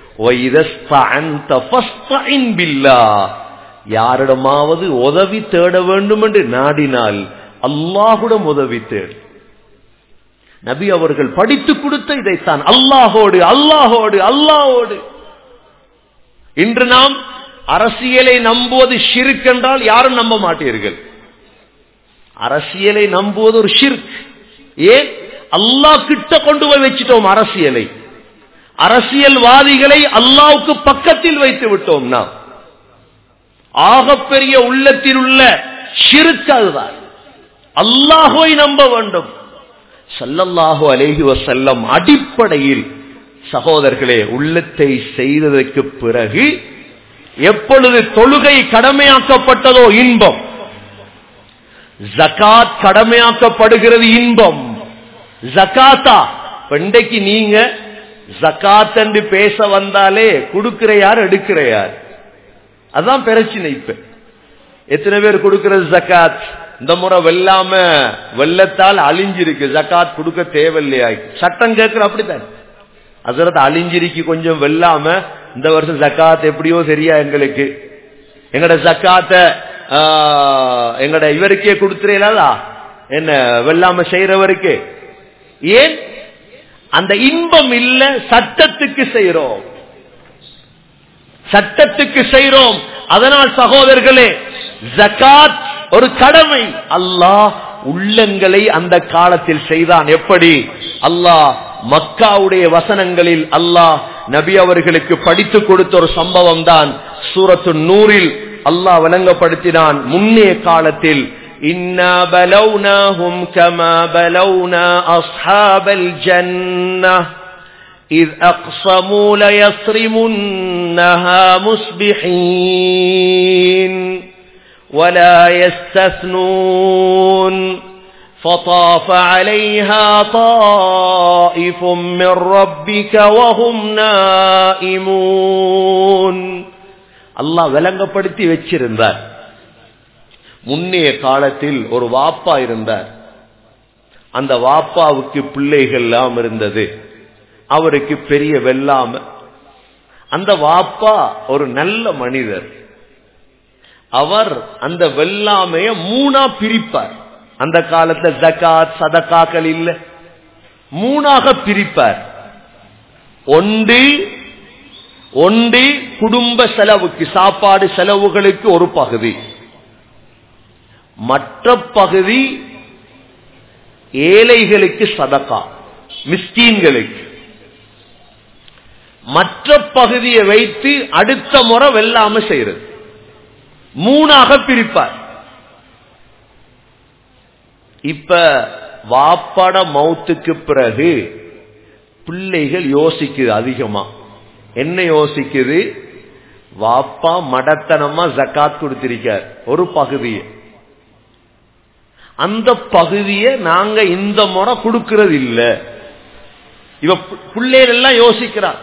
[SPEAKER 1] யாரிடமாவது உதவி தேட வேண்டும் என்று நாடினால் அல்லாஹுடம் உதவி தேடு நபி அவர்கள் படித்து கொடுத்த இதைத்தான் அல்லாஹோடு அல்லாஹோடு அல்லாஹோடு இன்று நாம் அரசியலை நம்புவது ஷிர்க் என்றால் யாரும் நம்ப மாட்டீர்கள் அரசியலை நம்புவது ஒரு ஷிர்க் ஏன் அல்லாஹ் கிட்ட கொண்டு போய் வச்சிட்டோம் அரசியலை அரசியல்வாதிகளை அல்லாவுக்கு பக்கத்தில் வைத்து விட்டோம் நாம் ஆகப்பெரிய உள்ளத்தில் உள்ள ஷிருக்கு அதுதான் அல்லாஹோய் நம்ப வேண்டும் சல்லல்லாஹு அலேஹி வசல்லம் அடிப்படையில் சகோதரர்களே உள்ளத்தை செய்ததற்கு பிறகு எப்பொழுது தொழுகை கடமையாக்கப்பட்டதோ இன்பம் ஜகாத் கடமையாக்கப்படுகிறது இன்பம் ஜகாத்தா இன்றைக்கு நீங்க ஜகாத் என்று பேச வந்தாலே கொடுக்கிற யார் எடுக்கிற யார் அதான் பிரச்சனை இப்ப எத்தனை பேர் கொடுக்கிறது ஜக்காத் இந்த முறை வெல்லாம வெள்ளத்தால் அழிஞ்சிருக்கு ஜக்காத் கொடுக்க தேவையில்லையா சட்டம் கேட்கிற அப்படித்தான் அதற்கு அழிஞ்சிருக்கு கொஞ்சம் வெல்லாம இந்த வருஷம் ஜக்காத் எப்படியோ சரியா எங்களுக்கு எங்கட ஜக்காத்த எங்கட இவருக்கே கொடுத்துறீங்களா என்ன வெல்லாம செய்யறவருக்கு ஏன் அந்த இன்பம் இல்ல சட்டத்துக்கு செய்யறோம் சட்டத்துக்கு செய்யறோம் அதனால் சகோதரர்களே ஜகாத் ஒரு கடமை அல்லாஹ் உள்ளங்களை அந்த காலத்தில் செய்தான் எப்படி அல்லாஹ் மக்காவுடைய வசனங்களில் அல்லாஹ் நபி அவர்களுக்கு படித்து கொடுத்த ஒரு சம்பவம் தான் சூரத்து நூறில் அல்லாஹ் விளங்கப்படுத்தினான் முன்னே காலத்தில் إنا بلوناهم كما بلونا أصحاب الجنة إذ أقسموا ليصرمنها مصبحين ولا يستثنون فطاف عليها طائف من ربك وهم نائمون الله விளங்கப்படுத்தி வச்சிருந்தார் முன்னைய காலத்தில் ஒரு வாப்பா இருந்தார் அந்த வாப்பாவுக்கு பிள்ளைகள் எல்லாம் இருந்தது அவருக்கு பெரிய வெள்ளாம அந்த வாப்பா ஒரு நல்ல மனிதர் அவர் அந்த வெள்ளாமைய மூணா பிரிப்பார் அந்த காலத்துல ஜக்காத் சதக்காக்கள் இல்ல மூணாக பிரிப்பார் ஒன்று ஒன்று குடும்ப செலவுக்கு சாப்பாடு செலவுகளுக்கு ஒரு பகுதி மற்ற பகுதி ஏழைகளுக்கு சதக்கா மிஸ்கீன்களுக்கு மற்ற பகுதியை வைத்து அடுத்த முறை வெல்லாம செய்யறது மூணாக பிரிப்பார் இப்ப வாப்பாட மௌத்துக்கு பிறகு பிள்ளைகள் யோசிக்குது அதிகமா என்ன யோசிக்குது வாப்பா மடத்தனமா ஜக்காத் கொடுத்திருக்கார் ஒரு பகுதியை அந்த பகுதியை நாங்க இந்த முறை கொடுக்கிறது இல்ல இவ பிள்ளைகள் எல்லாம் யோசிக்கிறார்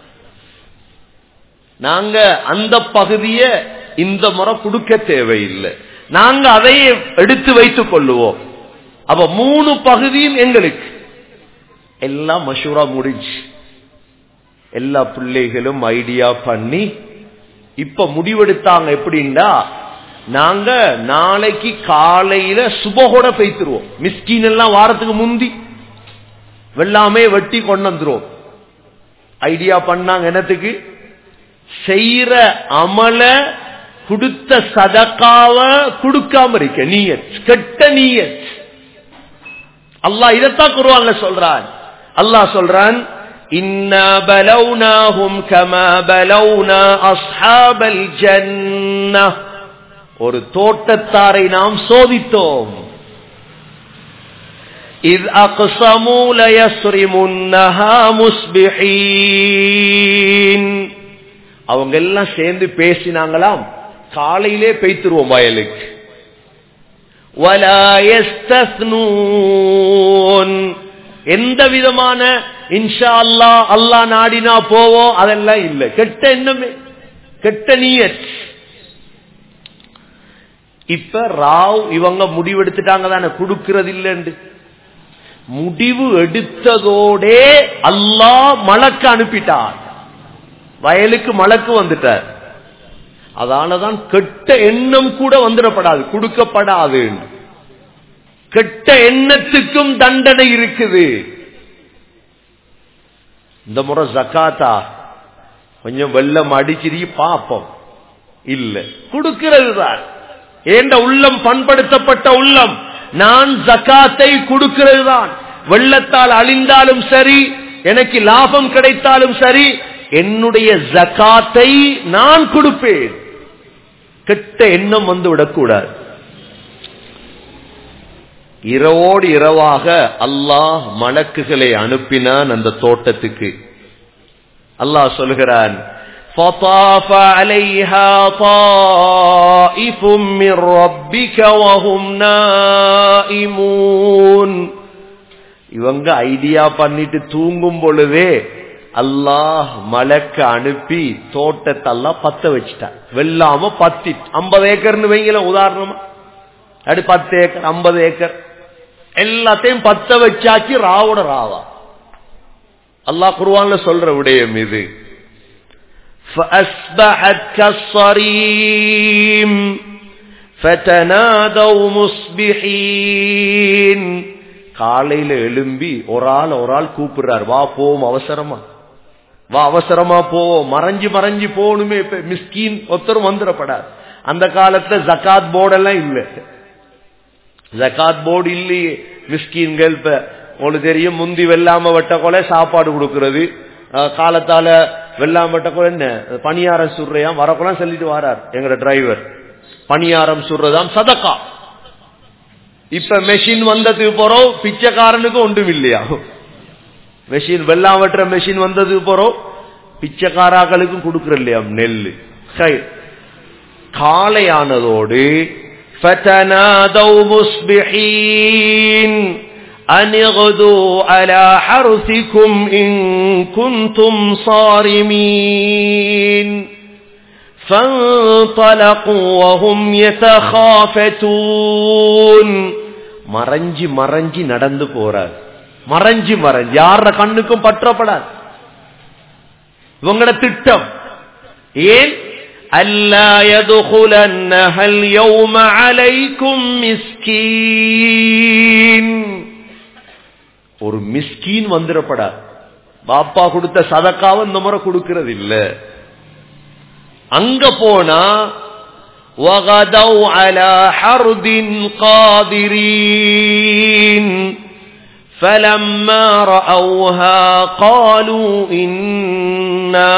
[SPEAKER 1] நாங்க அந்த பகுதியை இந்த முறை கொடுக்க தேவையில்லை நாங்க அதையே எடுத்து வைத்துக் கொள்ளுவோம் அப்ப மூணு பகுதியும் எங்களுக்கு எல்லாம் மஷூரா முடிஞ்சு எல்லா பிள்ளைகளும் ஐடியா பண்ணி இப்ப முடிவெடுத்தாங்க எப்படின்னா நாங்க நாளைக்கு காலையில சுபகோட பெய்த்துருவோம் மிஸ்கின் எல்லாம் வாரத்துக்கு முந்தி வெள்ளாமே வெட்டி கொண்டு வந்துருவோம் ஐடியா பண்ணாங்க என்னத்துக்கு செய்யற அமல கொடுத்த சதக்காவ கொடுக்காம இருக்க நீயத் கெட்ட நீயத் அல்லாஹ் இதத்தான் குருவான்ல சொல்றான் அல்லாஹ் சொல்றான் إنا بلوناهم كما بلونا أصحاب الجنة ஒரு தோட்டத்தாரை நாம் சோதித்தோம் إذ أقسموا ليصرمنها مصبحين அவங்க எல்லாம் சேர்ந்து பேசினாங்களாம் காலையிலே பெய்த்துருவோம் வயலுக்கு ولا يستثنون எந்த விதமான இன்ஷா அல்லா அல்லா நாடினா போவோம் அதெல்லாம் இல்ல கெட்ட எண்ணமே கெட்ட நீயத் இப்ப ராவ் இவங்க முடிவெடுத்துட்டாங்க தானே கொடுக்கிறது இல்லைன்னு முடிவு எடுத்ததோடே அல்லாஹ் மலக்கு அனுப்பிட்டார் வயலுக்கு மலக்கு வந்துட்டார் அதனாலதான் கெட்ட எண்ணம் கூட வந்துடப்படாது கொடுக்கப்படாது கெட்ட எண்ணத்துக்கும் தண்டனை இருக்குது இந்த முறை ஜக்காத்தா கொஞ்சம் வெள்ளம் அடிச்சிரி பாப்போம் இல்ல கொடுக்கிறது தான் ஏண்ட உள்ளம் பண்படுத்தப்பட்ட உள்ளம் நான் ஜக்காத்தை கொடுக்கிறது தான் வெள்ளத்தால் அழிந்தாலும் சரி எனக்கு லாபம் கிடைத்தாலும் சரி என்னுடைய ஜக்காத்தை நான் கொடுப்பேன் கெட்ட எண்ணம் வந்து விடக்கூடாது இரவோடு இரவாக அல்லாஹ் மலக்குகளை அனுப்பினான் அந்த தோட்டத்துக்கு அல்லாஹ் சொல்கிறான் فطاف عليها طائف من ربك وهم نائمون இவங்க ஐடியா பண்ணிட்டு தூங்கும் பொழுதே அல்லாஹ் மலக்க அனுப்பி தோட்டத்தெல்லாம் பத்த வச்சுட்டான் வெள்ளாம பத்தி ஐம்பது ஏக்கர்னு வைங்கள உதாரணமா அப்படி பத்து ஏக்கர் ஐம்பது ஏக்கர் எல்லாத்தையும் பத்த வச்சாக்கி ராவோட ராவா அல்லாஹ் குருவான்ல சொல்ற விடயம் இது فأصبحت كالصريم فتنادوا مصبحين காலையில எழும்பி ஒரு ஆள் ஒரு ஆள் கூப்பிடுறார் வா போவோம் அவசரமா வா அவசரமா போவோம் மறைஞ்சு மறைஞ்சு போகணுமே இப்ப மிஸ்கீன் ஒருத்தரும் வந்துடப்படாது அந்த காலத்துல ஜக்காத் போர்டெல்லாம் இல்ல ஜக்காத் போர்டு இல்லையே மிஸ்கீன்கள் இப்ப உங்களுக்கு தெரியும் முந்தி வெள்ளாம வெட்ட கொலை சாப்பாடு கொடுக்கறது காலத்தால வெள்ளாம வெட்ட கொலை என்ன பணியாரம் சுடுறையாம் வரக்குலாம் சொல்லிட்டு வரார் எங்கட டிரைவர் பணியாரம் சுடுறதாம் சதக்கா இப்ப மெஷின் வந்ததுக்கு போறோம் பிச்சைக்காரனுக்கு ஒன்றும் இல்லையா மெஷின் வெள்ளாம் வெட்டுற மெஷின் வந்ததுக்கு போறோம் பிச்சைக்காராக்களுக்கும் கொடுக்கற இல்லையா நெல்லு சரி காலையானதோடு فتنادوا مصبحين أن اغدوا على حرثكم إن كنتم صارمين فانطلقوا وهم يتخافتون மறைஞ்சி மறைஞ்சி நடந்து போறார் மறைஞ்சி மறைஞ்சி யார கண்ணுக்கும் பற்றப்படாது இவங்களோட திட்டம் ஏன் அல்லா يدخلنها اليوم عليكم மிஸ்கீன் ஒரு மிஸ்கீன் வந்துடப்படாது பாப்பா கொடுத்த சதக்காவை இந்த முறை கொடுக்கிறது இல்ல அங்க போனா وغدوا على حرد قادرين فلما رأوها قالوا إنا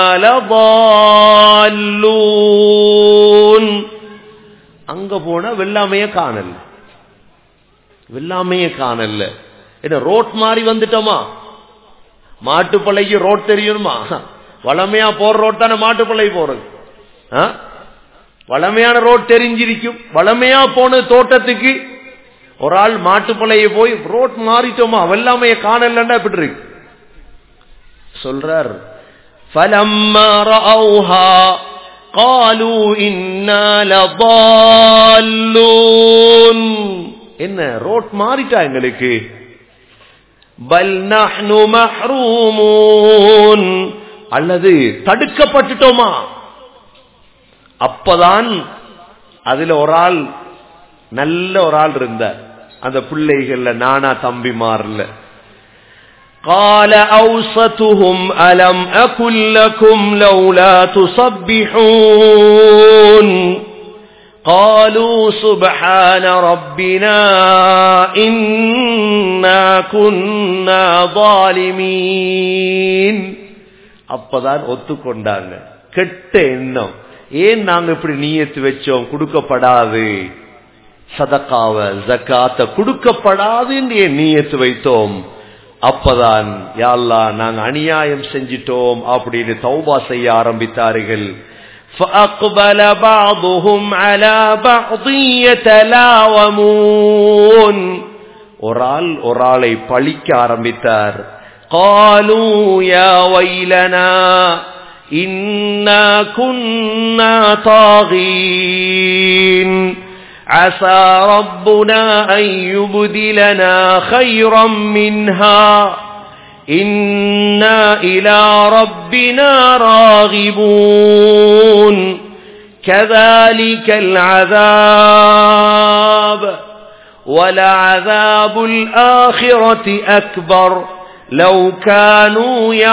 [SPEAKER 1] لضالون அங்க போனா வெள்ளாமைய காணல வெள்ளாமைய காணல என்ன ரோட் மாறி வந்துட்டோமா மாட்டுப்பள்ளைக்கு ரோட் தெரியணுமா வளமையா போற ரோட் தானே மாட்டுப்பள்ளை போறது வளமையான ரோட் தெரிஞ்சிருக்கும் வளமையா போன தோட்டத்துக்கு ஒரு ஆள் மாட்டுப்பழைய போய் ரோட் மாறிட்டோமா வெள்ளாமைய காணலன்னா எப்படி இருக்கு சொல்றார் فلما رأوها قالوا إنا لضالون என்ன ரோட் மாறிட்டா எங்களுக்கு பல் நஹ்னு மஹ்ரூமூன் அல்லது தடுக்கப்பட்டுட்டோமா அப்பதான் அதுல ஒரு ஆள் நல்ல ஒரு ஆள் இருந்தார் அந்த பிள்ளைகள்ல நானா தம்பி மாறல قال أوسطهم ألم أكن لكم لولا تصبحون قالوا سبحان ربنا إنا كنا ظالمين அப்பதான் ஒத்துக்கொண்டாங்க கெட்ட எண்ணம் ஏன் நாங்க இப்படி நீயத்து வச்சோம் கொடுக்கப்படாது சதக்காவ ஜக்காத்த கொடுக்கப்படாது என்று நீயத்து வைத்தோம் அப்பதான் யாழ்லா நாங்க அநியாயம் செஞ்சிட்டோம் அப்படின்னு தௌபா செய்ய ஆரம்பித்தார்கள் فأقبل بعضهم على بعض يتلاومون ஒரு ஆள் ஒரு ஆளை பழிக்க ஆரம்பித்தார் قالوا يا ويلنا إنا كنا طاغين عسى ربنا أن يبدلنا خيرا منها إنا إلى ربنا راغبون كذلك العذاب ولعذاب الآخرة أكبر لو كانوا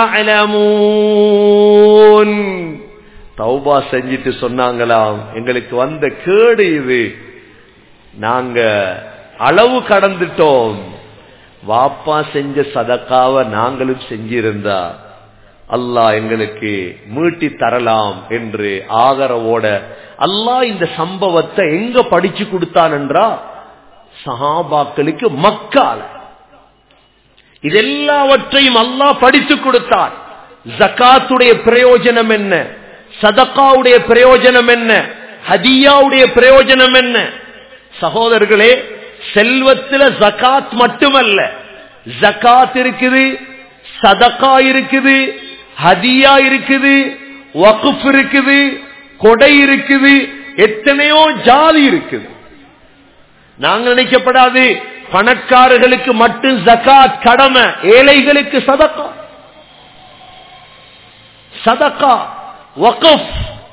[SPEAKER 1] يعلمون தௌபா செஞ்சிட்டு சொன்னாங்களாம் எங்களுக்கு வந்த கேடு இது நாங்க அளவு கடந்துட்டோம் வாப்பா செஞ்ச சதக்காவ நாங்களும் செஞ்சிருந்தா அல்லாஹ் எங்களுக்கு மீட்டி தரலாம் என்று ஆதரவோட அல்லாஹ் இந்த சம்பவத்தை எங்க படிச்சு கொடுத்தான் என்றா சஹாபாக்களுக்கு மக்கால இதெல்லாவற்றையும் அல்லாஹ் படித்து கொடுத்தான் ஜக்காத்துடைய பிரயோஜனம் என்ன சதக்காவுடைய பிரயோஜனம் என்ன ஹதியாவுடைய பிரயோஜனம் என்ன சகோதரர்களே செல்வத்துல ஜகாத் மட்டுமல்ல ஜகாத் இருக்குது சதக்கா இருக்குது ஹதியா இருக்குது வகுப் இருக்குது கொடை இருக்குது எத்தனையோ ஜாதி இருக்குது நாங்க நினைக்கப்படாது பணக்காரர்களுக்கு மட்டும் ஜகாத் கடமை ஏழைகளுக்கு சதக்கா சதக்கா வகுப்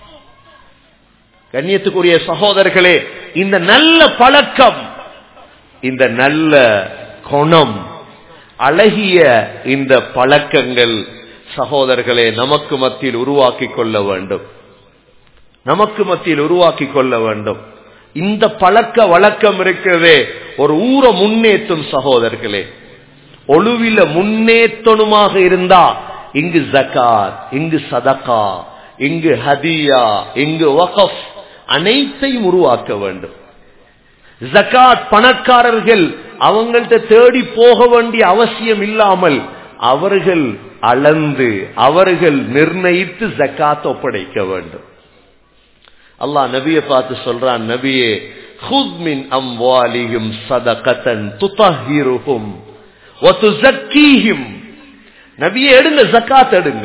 [SPEAKER 1] கண்ணியத்துக்குரிய சகோதரர்களே இந்த நல்ல பழக்கம் இந்த நல்ல குணம் அழகிய இந்த பழக்கங்கள் சகோதரர்களே நமக்கு மத்தியில் உருவாக்கி கொள்ள வேண்டும் நமக்கு மத்தியில் உருவாக்கி கொள்ள வேண்டும் இந்த பழக்க வழக்கம் இருக்கிறதே ஒரு ஊரை முன்னேற்றும் சகோதரர்களே ஒழுவில முன்னேற்றணுமாக இருந்தா இங்கு ஜகாத் இங்கு சதகா இங்கு ஹதியா இங்கு வகஃப் அனைத்தையும் உருவாக்க வேண்டும் ஜகாத் பணக்காரர்கள் அவங்கள்ட்ட தேடி போக வேண்டிய அவசியம் இல்லாமல் அவர்கள் அளந்து அவர்கள் நிர்ணயித்து ஜக்காத் ஒப்படைக்க வேண்டும் அல்லாஹ் நபிய பார்த்து சொல்றான் நபியே ஹுத்மின் அம்வாலியும் சதகத்தன் துதஹிருஹும் வதுஸக்கீஹிம் நபியே எடுங்க ஜக்காத் எடுங்க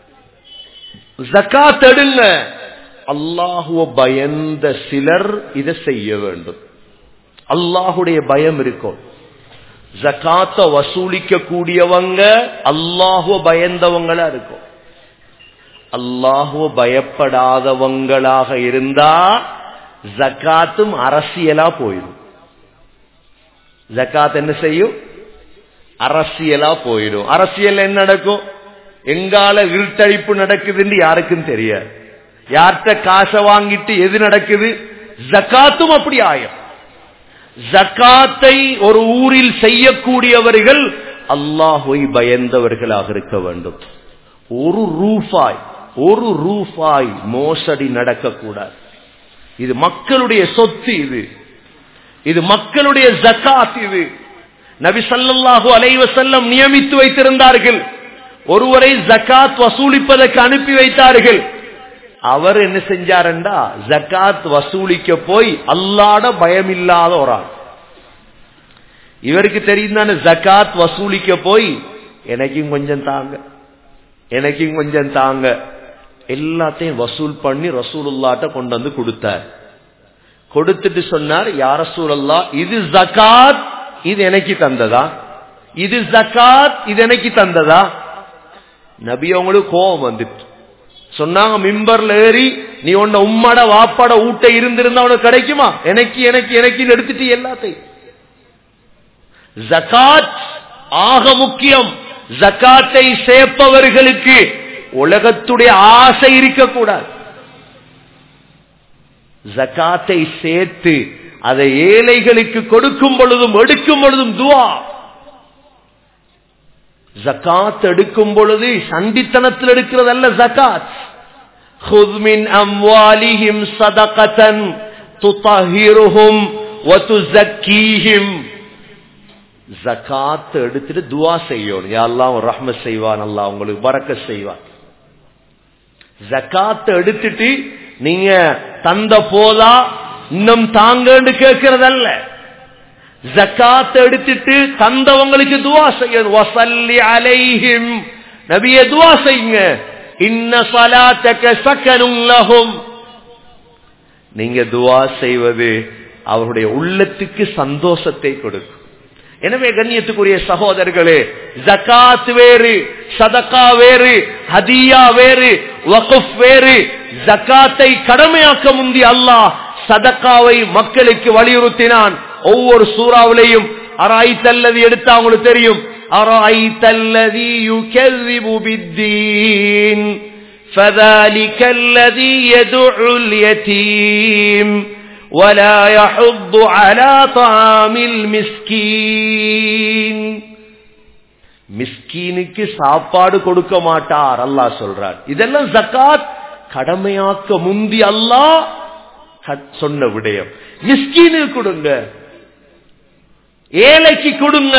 [SPEAKER 1] ஜக்காத் எடுங்க அல்லாஹுவ பயந்த சிலர் இதை செய்ய வேண்டும் அல்லாஹுடைய பயம் இருக்கும் ஜக்காத்த வசூலிக்க கூடியவங்க அல்லாஹுவ பயந்தவங்களா இருக்கும் அல்லாஹுவ பயப்படாதவங்களாக இருந்தா ஜக்காத்தும் அரசியலா போயிடும் ஜக்காத் என்ன செய்யும் அரசியலா போயிடும் அரசியல் என்ன நடக்கும் எங்கால இருட்டழிப்பு நடக்குதுன்னு யாருக்கும் தெரியாது யார்கிட்ட காசை வாங்கிட்டு எது நடக்குது ஜக்காத்தும் அப்படி ஆயும் ஜக்காத்தை ஒரு ஊரில் செய்யக்கூடியவர்கள் அல்லாஹுவை பயந்தவர்களாக இருக்க வேண்டும் ஒரு ரூபாய் ஒரு ரூபாய் மோசடி நடக்கக்கூடாது இது மக்களுடைய சொத்து இது இது மக்களுடைய ஜக்காத் இது நபி சல்லாஹூ அலைவசல்லம் நியமித்து வைத்திருந்தார்கள் ஒருவரை ஜக்காத் வசூலிப்பதற்கு அனுப்பி வைத்தார்கள் அவர் என்ன செஞ்சாருண்டா ஜக்காத் வசூலிக்க போய் அல்லாட பயம் இல்லாத ஒரு ஆள் இவருக்கு தெரியும் தானே ஜக்காத் வசூலிக்க போய் எனக்கும் கொஞ்சம் தாங்க எனக்கும் கொஞ்சம் தாங்க எல்லாத்தையும் வசூல் பண்ணி ரசூலுல்லாட்ட கொண்டு வந்து கொடுத்தார் கொடுத்துட்டு சொன்னார் யார் ரசூலல்லா இது ஜக்காத் இது எனக்கு தந்ததா இது ஜக்காத் இது எனக்கு தந்ததா நபி அவங்களுக்கு கோபம் வந்துட்டு சொன்னாங்க மிம்பர்ல ஏறி நீ உன்ன உம்மட வாப்பாட ஊட்ட இருந்திருந்தா உனக்கு கிடைக்குமா எனக்கு எனக்கு எனக்கு எடுத்துட்டு எல்லாத்தையும் ஜகாத் ஆக முக்கியம் ஜக்காத்தை சேர்ப்பவர்களுக்கு உலகத்துடைய ஆசை இருக்கக்கூடாது ஜக்காத்தை சேர்த்து அதை ஏழைகளுக்கு கொடுக்கும் பொழுதும் எடுக்கும் பொழுதும் துவா ஜக்காத் எடுக்கும் பொழுது சண்டித்தனத்தில் எடுக்கிறதல்ல ஜக்காத் خذ من أموالهم صدقة تطهرهم வதுஸக்கீஹிம் ஜகாத் எடுத்துட்டு துவா செய்யணும் யாரெல்லாம் ரஹ்ம செய்வான் அல்லாஹ் உங்களுக்கு பறக்க செய்வான் ஜகாத் எடுத்துட்டு நீங்க தந்த போதா இன்னும் தாங்கன்னு கேட்கறதல்ல ஜக்காத் எடுத்துட்டு தந்தவங்களுக்கு துவா செய்யணும் வசல்லி அலைஹிம் நபியே துவா செய்யுங்க இன்ன சலாத்தக சக்கனும் லஹும் நீங்க துவா செய்வது அவருடைய உள்ளத்துக்கு சந்தோஷத்தை கொடுக்கும் எனவே கண்ணியத்துக்குரிய சகோதரர்களே ஜகாத் வேறு சதகா வேறு ஹதியா வேறு வகுப் வேறு ஜகாத்தை கடமையாக்க முந்தி அல்லாஹ் சதக்காவை மக்களுக்கு வலியுறுத்தினான் ஒவ்வொரு சூறாவிலையும் அராய்த்தல்லது எடுத்தா அவங்களுக்கு தெரியும் அராய்த்தல்லதி யுகெல்விபு பித்தீன் فذلك الذي يدعو اليتيم ولا يحض على طعام المسكين மிஸ்கீனுக்கு சாப்பாடு கொடுக்க மாட்டார் அல்லாஹ் சொல்றார் இதெல்லாம் ஜக்காத் கடமையாக்க முந்தி அல்லாஹ் சொன்ன விடயம் மிஸ்கீனு கொடுங்க ஏழைக்கு கொடுங்க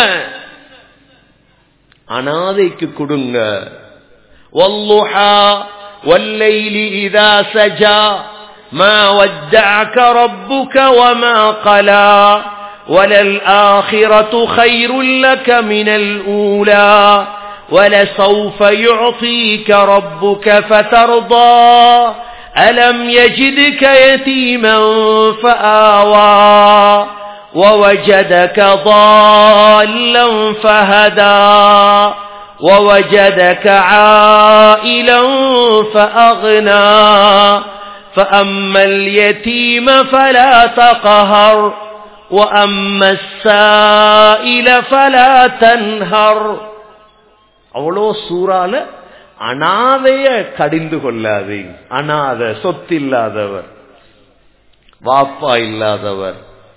[SPEAKER 1] அனாதைக்கு கொடுங்க والضحى والليل إذا سجى ما ودعك ربك وما قلى وللآخرة خير لك من الأولى ولسوف يعطيك ربك فترضى ألم يجدك يتيما فآوى ووجدك ضالا فهدى ووجدك عائلا فأغنى فأما اليتيم فلا تقهر وأما السائل فلا تنهر அவ்வளோ சூறால அனாதைய கடிந்து கொள்ளாது அனாத சொத்து இல்லாதவர் வாப்பா இல்லாதவர்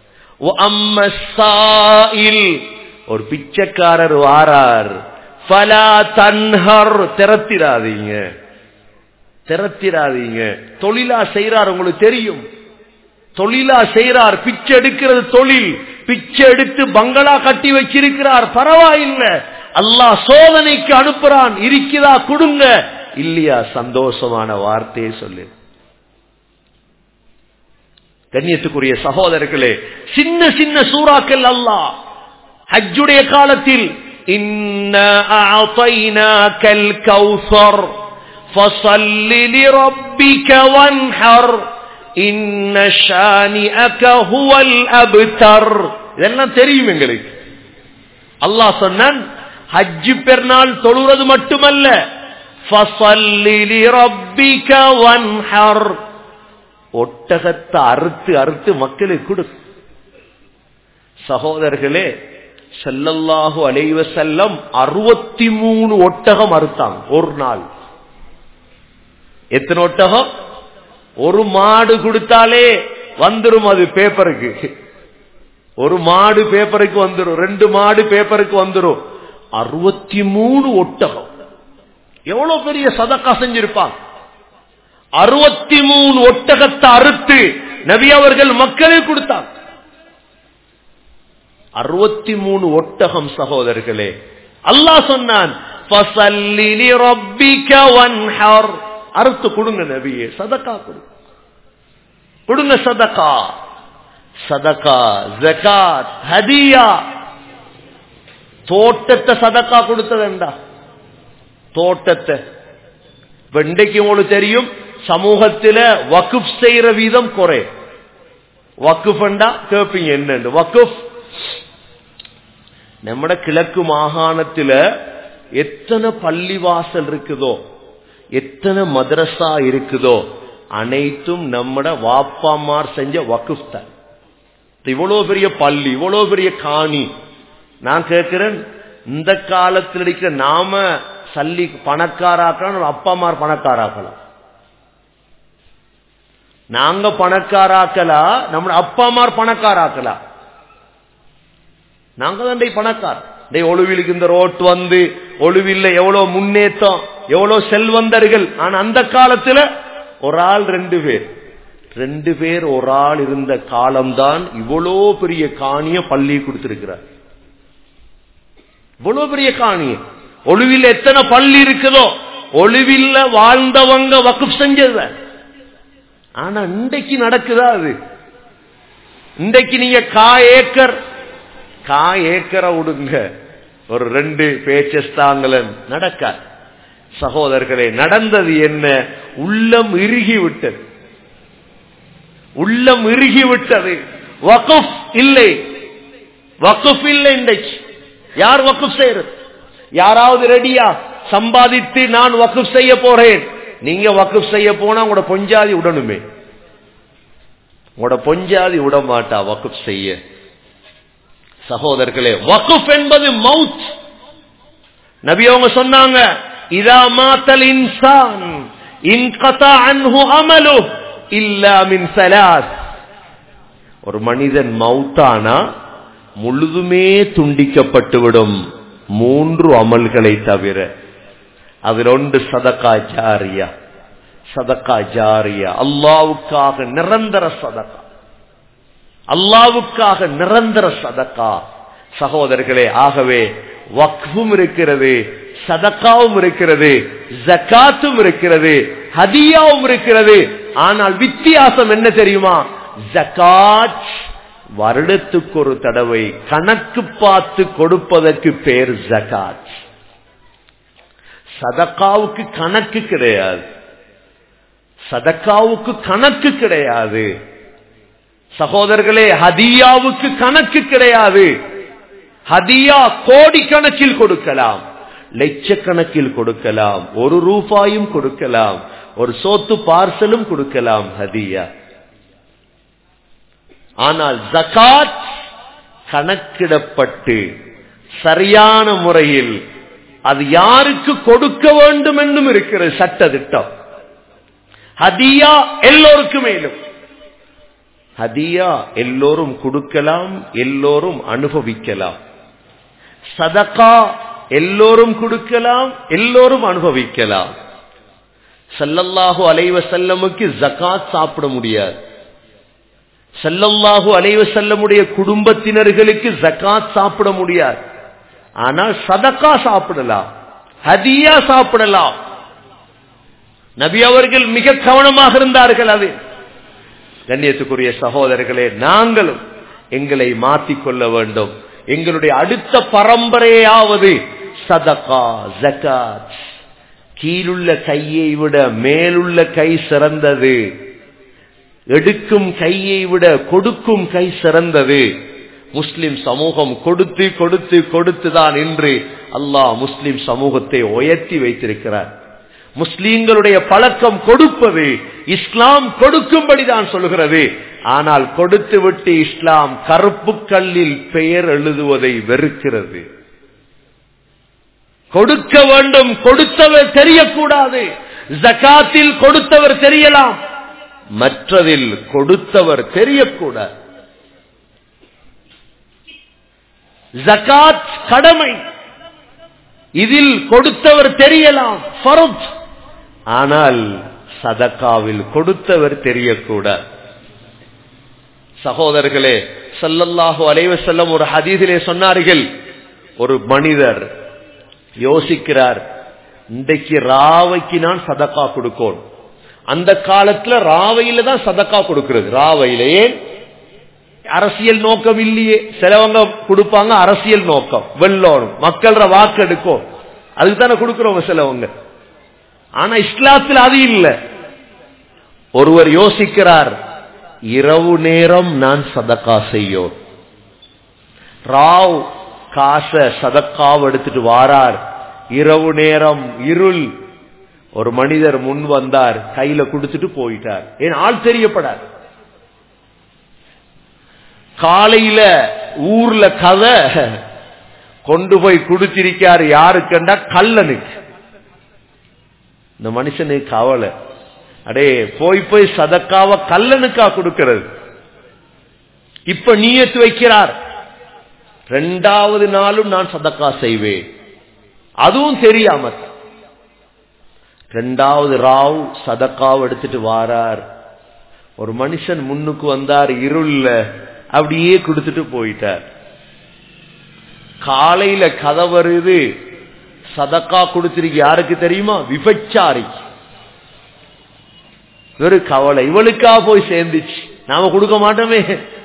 [SPEAKER 1] ஒரு பிச்சைக்காரர் வாரார் பலா தன்ஹர் திறத்திராதீங்க திறத்திராதீங்க தொழிலா செய்யறார் உங்களுக்கு தெரியும் தொழிலா செய்யறார் பிச்சை எடுக்கிறது தொழில் பிச்சை எடுத்து பங்களா கட்டி வச்சிருக்கிறார் பரவாயில்லை அல்லாஹ் சோதனைக்கு அனுப்புறான் இருக்கிறதா கொடுங்க இல்லையா சந்தோஷமான வார்த்தையை சொல்லு கண்ணியத்துக்குரிய சகோதரர்களே சின்ன சின்ன சூறாக்கள் அல்லாஹ் ஹஜ்ஜுடைய காலத்தில் فصل لربك وانحر إن شانئك هو الأبتر இதெல்லாம் தெரியும் எங்களுக்கு அல்லாஹ் சொன்னான் ஹஜ்ஜு பெருநாள் தொழுறது மட்டுமல்ல ஒட்டகத்தை அறுத்து அறுத்து மக்களுக்கு கொடு சகோதரர்களே செல்லல்லாஹு அலைவ செல்லம் அறுபத்தி மூணு ஒட்டகம் அறுத்தாங்க ஒரு நாள் எத்தனை ஒட்டகம் ஒரு மாடு கொடுத்தாலே வந்துரும் அது பேப்பருக்கு ஒரு மாடு பேப்பருக்கு வந்துடும் ரெண்டு மாடு பேப்பருக்கு வந்துடும் அறுபத்தி மூணு ஒட்டகம் எவ்வளவு பெரிய சதக்கா செஞ்சிருப்பாங்க அறுபத்தி மூணு ஒட்டகத்தை அறுத்து நபி அவர்கள் மக்களுக்கு கொடுத்தாங்க அறுபத்தி மூணு ஒட்டகம் சகோதரர்களே அல்லாஹ் சொன்னான் அறுத்து கொடுங்க நபியே சதக்கா கொடுங்க கொடுங்க சதக்கா சதக்கா ஜகாத் ஹதியா தோட்டத்தை சதக்கா கொடுத்ததுண்டா தோட்டத்தை இன்றைக்கு உங்களுக்கு தெரியும் சமூகத்தில வக்குப் செய்யற வீதம் குறை வக்குஃபண்டா கேப்பீங்க என்னன்னு வக்குப் நம்ம கிழக்கு மாகாணத்துல எத்தனை பள்ளிவாசல் இருக்குதோ எத்தனை மதரசா இருக்குதோ அனைத்தும் நம்மட வாப்பாமார் செஞ்ச வக்குஃப் தான் இவ்வளவு பெரிய பள்ளி இவ்வளவு பெரிய காணி நான் கேட்கிறேன் இந்த காலத்தில் இருக்கிற நாம சல்லி பணக்காராக்கலாம் அப்பாமார் பணக்காராக்கலாம் நாங்க பணக்காராக்கலா நம்ம அப்பாமார் பணக்காராக்கலா நாங்க தான் பணக்கார் ஒழுவிலுக்கு இந்த ரோட் வந்து ஒழுவில்ல எவ்வளவு முன்னேற்றம் எவ்வளவு செல்வந்தர்கள் ஆனா அந்த காலத்துல ஒரு ஆள் ரெண்டு பேர் ரெண்டு பேர் ஒரு ஆள் இருந்த காலம்தான் இவ்வளோ பெரிய காணிய பள்ளி கொடுத்திருக்கிறார் இவ்வளவு பெரிய காணிய ஒளிவில் எத்தனை பள்ளி இருக்குதோ ஒளிவில்ல வாழ்ந்தவங்க வக்குப் செஞ்சது ஆனா இன்றைக்கு நடக்குதா அது இன்றைக்கு நீங்க கா ஏக்கர் கா ஏக்கரை விடுங்க ஒரு ரெண்டு பேச்சஸ்தாங்களன் நடக்க சகோதரர்களே நடந்தது என்ன உள்ளம் இறுகி விட்டது உள்ளம் இறுகி விட்டது வகுப் இல்லை வகுப் இல்லை இன்றைக்கு யார் வகுப் செய்யறது யாராவது ரெடியா சம்பாதித்து நான் வகுப் செய்ய போறேன் நீங்க வகுப் செய்ய போனா உங்களோட பொஞ்சாதி உடனுமே உங்களோட பொஞ்சாதி விட மாட்டா வகுப் செய்ய சகோதரர்களே வகுப் என்பது மவுத் நபி அவங்க சொன்னாங்க இதா மாத்தல் இன்சான் இன்கதா அன்ஹு அமலு இல்லா மின் சலாஸ் ஒரு மனிதன் மவுத்தானா முழுதுமே துண்டிக்கப்பட்டுவிடும் மூன்று அமல்களை தவிர அதில் ஒன்று சதகா ஜாரியா சதகா ஜாரியா அல்லாவுக்காக நிரந்தர சதகா அல்லாவுக்காக நிரந்தர சதக்கா சகோதரர்களே ஆகவே வக்ஃபும் இருக்கிறது சதக்காவும் இருக்கிறது ஜக்காத்தும் இருக்கிறது ஹதியாவும் இருக்கிறது ஆனால் வித்தியாசம் என்ன தெரியுமா ஜக்காத் வருடத்துக்கு ஒரு தடவை கணக்கு பார்த்து கொடுப்பதற்கு பேர் ஜகாத் சதக்காவுக்கு கணக்கு கிடையாது சதக்காவுக்கு கணக்கு கிடையாது சகோதரர்களே ஹதியாவுக்கு கணக்கு கிடையாது ஹதியா கோடிக்கணக்கில் கொடுக்கலாம் லட்சக்கணக்கில் கொடுக்கலாம் ஒரு ரூபாயும் கொடுக்கலாம் ஒரு சோத்து பார்சலும் கொடுக்கலாம் ஹதியா ஆனால் ஜகாத் கணக்கிடப்பட்டு சரியான முறையில் அது யாருக்கு கொடுக்க வேண்டும் என்றும் இருக்கிறது சட்ட திட்டம் ஹதியா எல்லோருக்கும் மேலும் ஹதியா எல்லோரும் கொடுக்கலாம் எல்லோரும் அனுபவிக்கலாம் சதகா எல்லோரும் கொடுக்கலாம் எல்லோரும் அனுபவிக்கலாம் சல்லல்லாஹு அலைவ செல்லமுக்கு ஜகாத் சாப்பிட முடியாது செல்லல்லாஹு அலைவ செல்லமுடைய குடும்பத்தினர்களுக்கு ஜகாத் சாப்பிட முடியாது ஆனால் சதக்கா சாப்பிடலாம் ஹதியா சாப்பிடலாம் நபி அவர்கள் மிக கவனமாக இருந்தார்கள் அது கண்ணியத்துக்குரிய சகோதரர்களே நாங்களும் எங்களை மாற்றிக்கொள்ள வேண்டும் எங்களுடைய அடுத்த பரம்பரையாவது சதகா ஜகாத் கீழுள்ள கையை விட மேலுள்ள கை சிறந்தது எடுக்கும் கையை விட கொடுக்கும் கை சிறந்தது முஸ்லிம் சமூகம் கொடுத்து கொடுத்து கொடுத்துதான் இன்று அல்லாஹ் முஸ்லிம் சமூகத்தை உயர்த்தி வைத்திருக்கிறார் முஸ்லீம்களுடைய பழக்கம் கொடுப்பது இஸ்லாம் கொடுக்கும்படிதான் சொல்லுகிறது ஆனால் கொடுத்து விட்டு இஸ்லாம் கருப்பு கல்லில் பெயர் எழுதுவதை வெறுக்கிறது கொடுக்க வேண்டும் கொடுத்தவர் தெரியக்கூடாது ஜக்காத்தில் கொடுத்தவர் தெரியலாம் மற்றதில் கொடுத்தவர் தெரியக்கூடாது ஜகாத் கடமை இதில் கொடுத்தவர் தெரியலாம் ஃபருத் ஆனால் சதக்காவில் கொடுத்தவர் தெரியக்கூடாது சகோதரர்களே சல்லல்லாஹு அலைவ செல்லம் ஒரு ஹதீதிலே சொன்னார்கள் ஒரு மனிதர் யோசிக்கிறார் இன்றைக்கு ராவைக்கு நான் சதக்கா கொடுக்கணும் அந்த காலத்துல ராவையில தான் சதக்கா கொடுக்கிறது ராவையிலேயே அரசியல் நோக்கம் இல்லையே சிலவங்க கொடுப்பாங்க அரசியல் நோக்கம் வெள்ளோணும் மக்கள வாக்கு எடுக்கும் அதுக்கு தானே கொடுக்கிறவங்க சிலவங்க ஆனா இஸ்லாத்தில் அது இல்லை ஒருவர் யோசிக்கிறார் இரவு நேரம் நான் சதக்கா செய்யும் ராவ் காச சதக்காவ் எடுத்துட்டு வாரார் இரவு நேரம் இருள் ஒரு மனிதர் முன் வந்தார் கையில கொடுத்துட்டு போயிட்டார் ஏன் ஆள் தெரியப்படார் காலையில ஊர்ல கதை கொண்டு போய் கொடுத்திருக்காரு யாருக்கண்டா கல்லனுக்கு இந்த மனுஷனுக்கு கவலை அடே போய் போய் சதக்காவ கல்லனுக்கா கொடுக்கிறது இப்ப நீயத்து வைக்கிறார் ரெண்டாவது நாளும் நான் சதக்கா செய்வேன் அதுவும் தெரியாம ரெண்டாவது ராவ் சதக்காவ் எடுத்துட்டு வாரார் ஒரு மனுஷன் முன்னுக்கு வந்தார் இருள்ல அப்படியே கொடுத்துட்டு போயிட்டார் காலையில கதை வருது சதக்கா கொடுத்திருக்கு யாருக்கு தெரியுமா விபச்சாரி ஒரு கவலை இவளுக்கா போய் சேர்ந்துச்சு நாம கொடுக்க மாட்டோமே